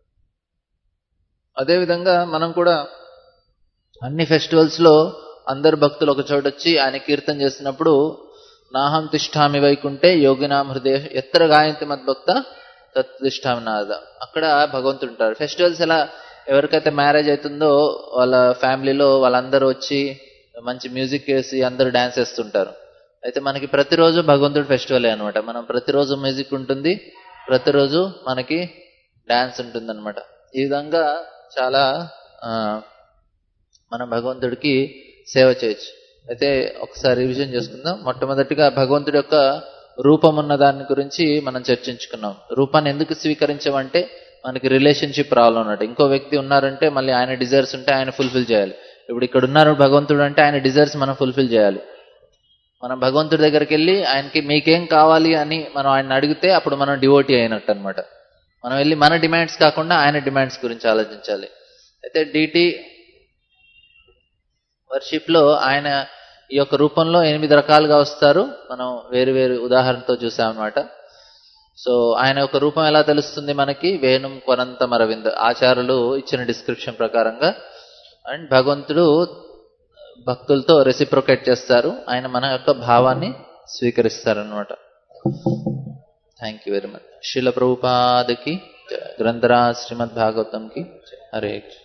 అదేవిధంగా మనం కూడా అన్ని ఫెస్టివల్స్ లో అందరు భక్తులు ఒక చోట వచ్చి ఆయన కీర్తన చేసినప్పుడు నాహం తిష్టామి వైకుంటే యోగినాం హృదయ ఎత్తర గాయంతి మద్భక్త తత్ తిష్టామి నాద అక్కడ భగవంతుడు ఉంటారు ఫెస్టివల్స్ ఎలా ఎవరికైతే మ్యారేజ్ అవుతుందో వాళ్ళ ఫ్యామిలీలో వాళ్ళందరూ వచ్చి మంచి మ్యూజిక్ వేసి అందరూ డాన్స్ వేస్తుంటారు అయితే మనకి ప్రతిరోజు భగవంతుడి ఫెస్టివలే అనమాట మనం ప్రతిరోజు మ్యూజిక్ ఉంటుంది ప్రతిరోజు మనకి డాన్స్ ఉంటుందన్నమాట ఈ విధంగా చాలా ఆ, మనం భగవంతుడికి సేవ చేయొచ్చు అయితే ఒకసారి రివిజన్ చేసుకుందాం మొట్టమొదటిగా భగవంతుడి యొక్క రూపం ఉన్న దాని గురించి మనం చర్చించుకున్నాం రూపాన్ని ఎందుకు స్వీకరించమంటే మనకి రిలేషన్షిప్ ప్రాబ్లం ఉన్నట్టు ఇంకో వ్యక్తి ఉన్నారంటే మళ్ళీ ఆయన డిజైర్స్ ఉంటే ఆయన ఫుల్ఫిల్ చేయాలి ఇప్పుడు ఇక్కడ ఉన్నారు భగవంతుడు అంటే ఆయన డిజైర్స్ మనం ఫుల్ఫిల్ చేయాలి మనం భగవంతుడి దగ్గరికి వెళ్ళి ఆయనకి మీకేం కావాలి అని మనం ఆయన అడిగితే అప్పుడు మనం డివోటీ అయినట్టు అనమాట మనం వెళ్ళి మన డిమాండ్స్ కాకుండా ఆయన డిమాండ్స్ గురించి ఆలోచించాలి అయితే డిటి వర్షిప్ లో ఆయన ఈ యొక్క రూపంలో ఎనిమిది రకాలుగా వస్తారు మనం వేరు వేరు ఉదాహరణతో చూసామన్నమాట సో ఆయన యొక్క రూపం ఎలా తెలుస్తుంది మనకి వేణుం కొనంత మరవింద్ ఆచార్యులు ఇచ్చిన డిస్క్రిప్షన్ ప్రకారంగా అండ్ భగవంతుడు భక్తులతో రెసిప్రొకేట్ చేస్తారు ఆయన మన యొక్క భావాన్ని స్వీకరిస్తారనమాట thank you very much Srila ప్రభుపాదకి గ్రంథరా శ్రీమద్ భాగవతం కి జై. హరే కృష్ణ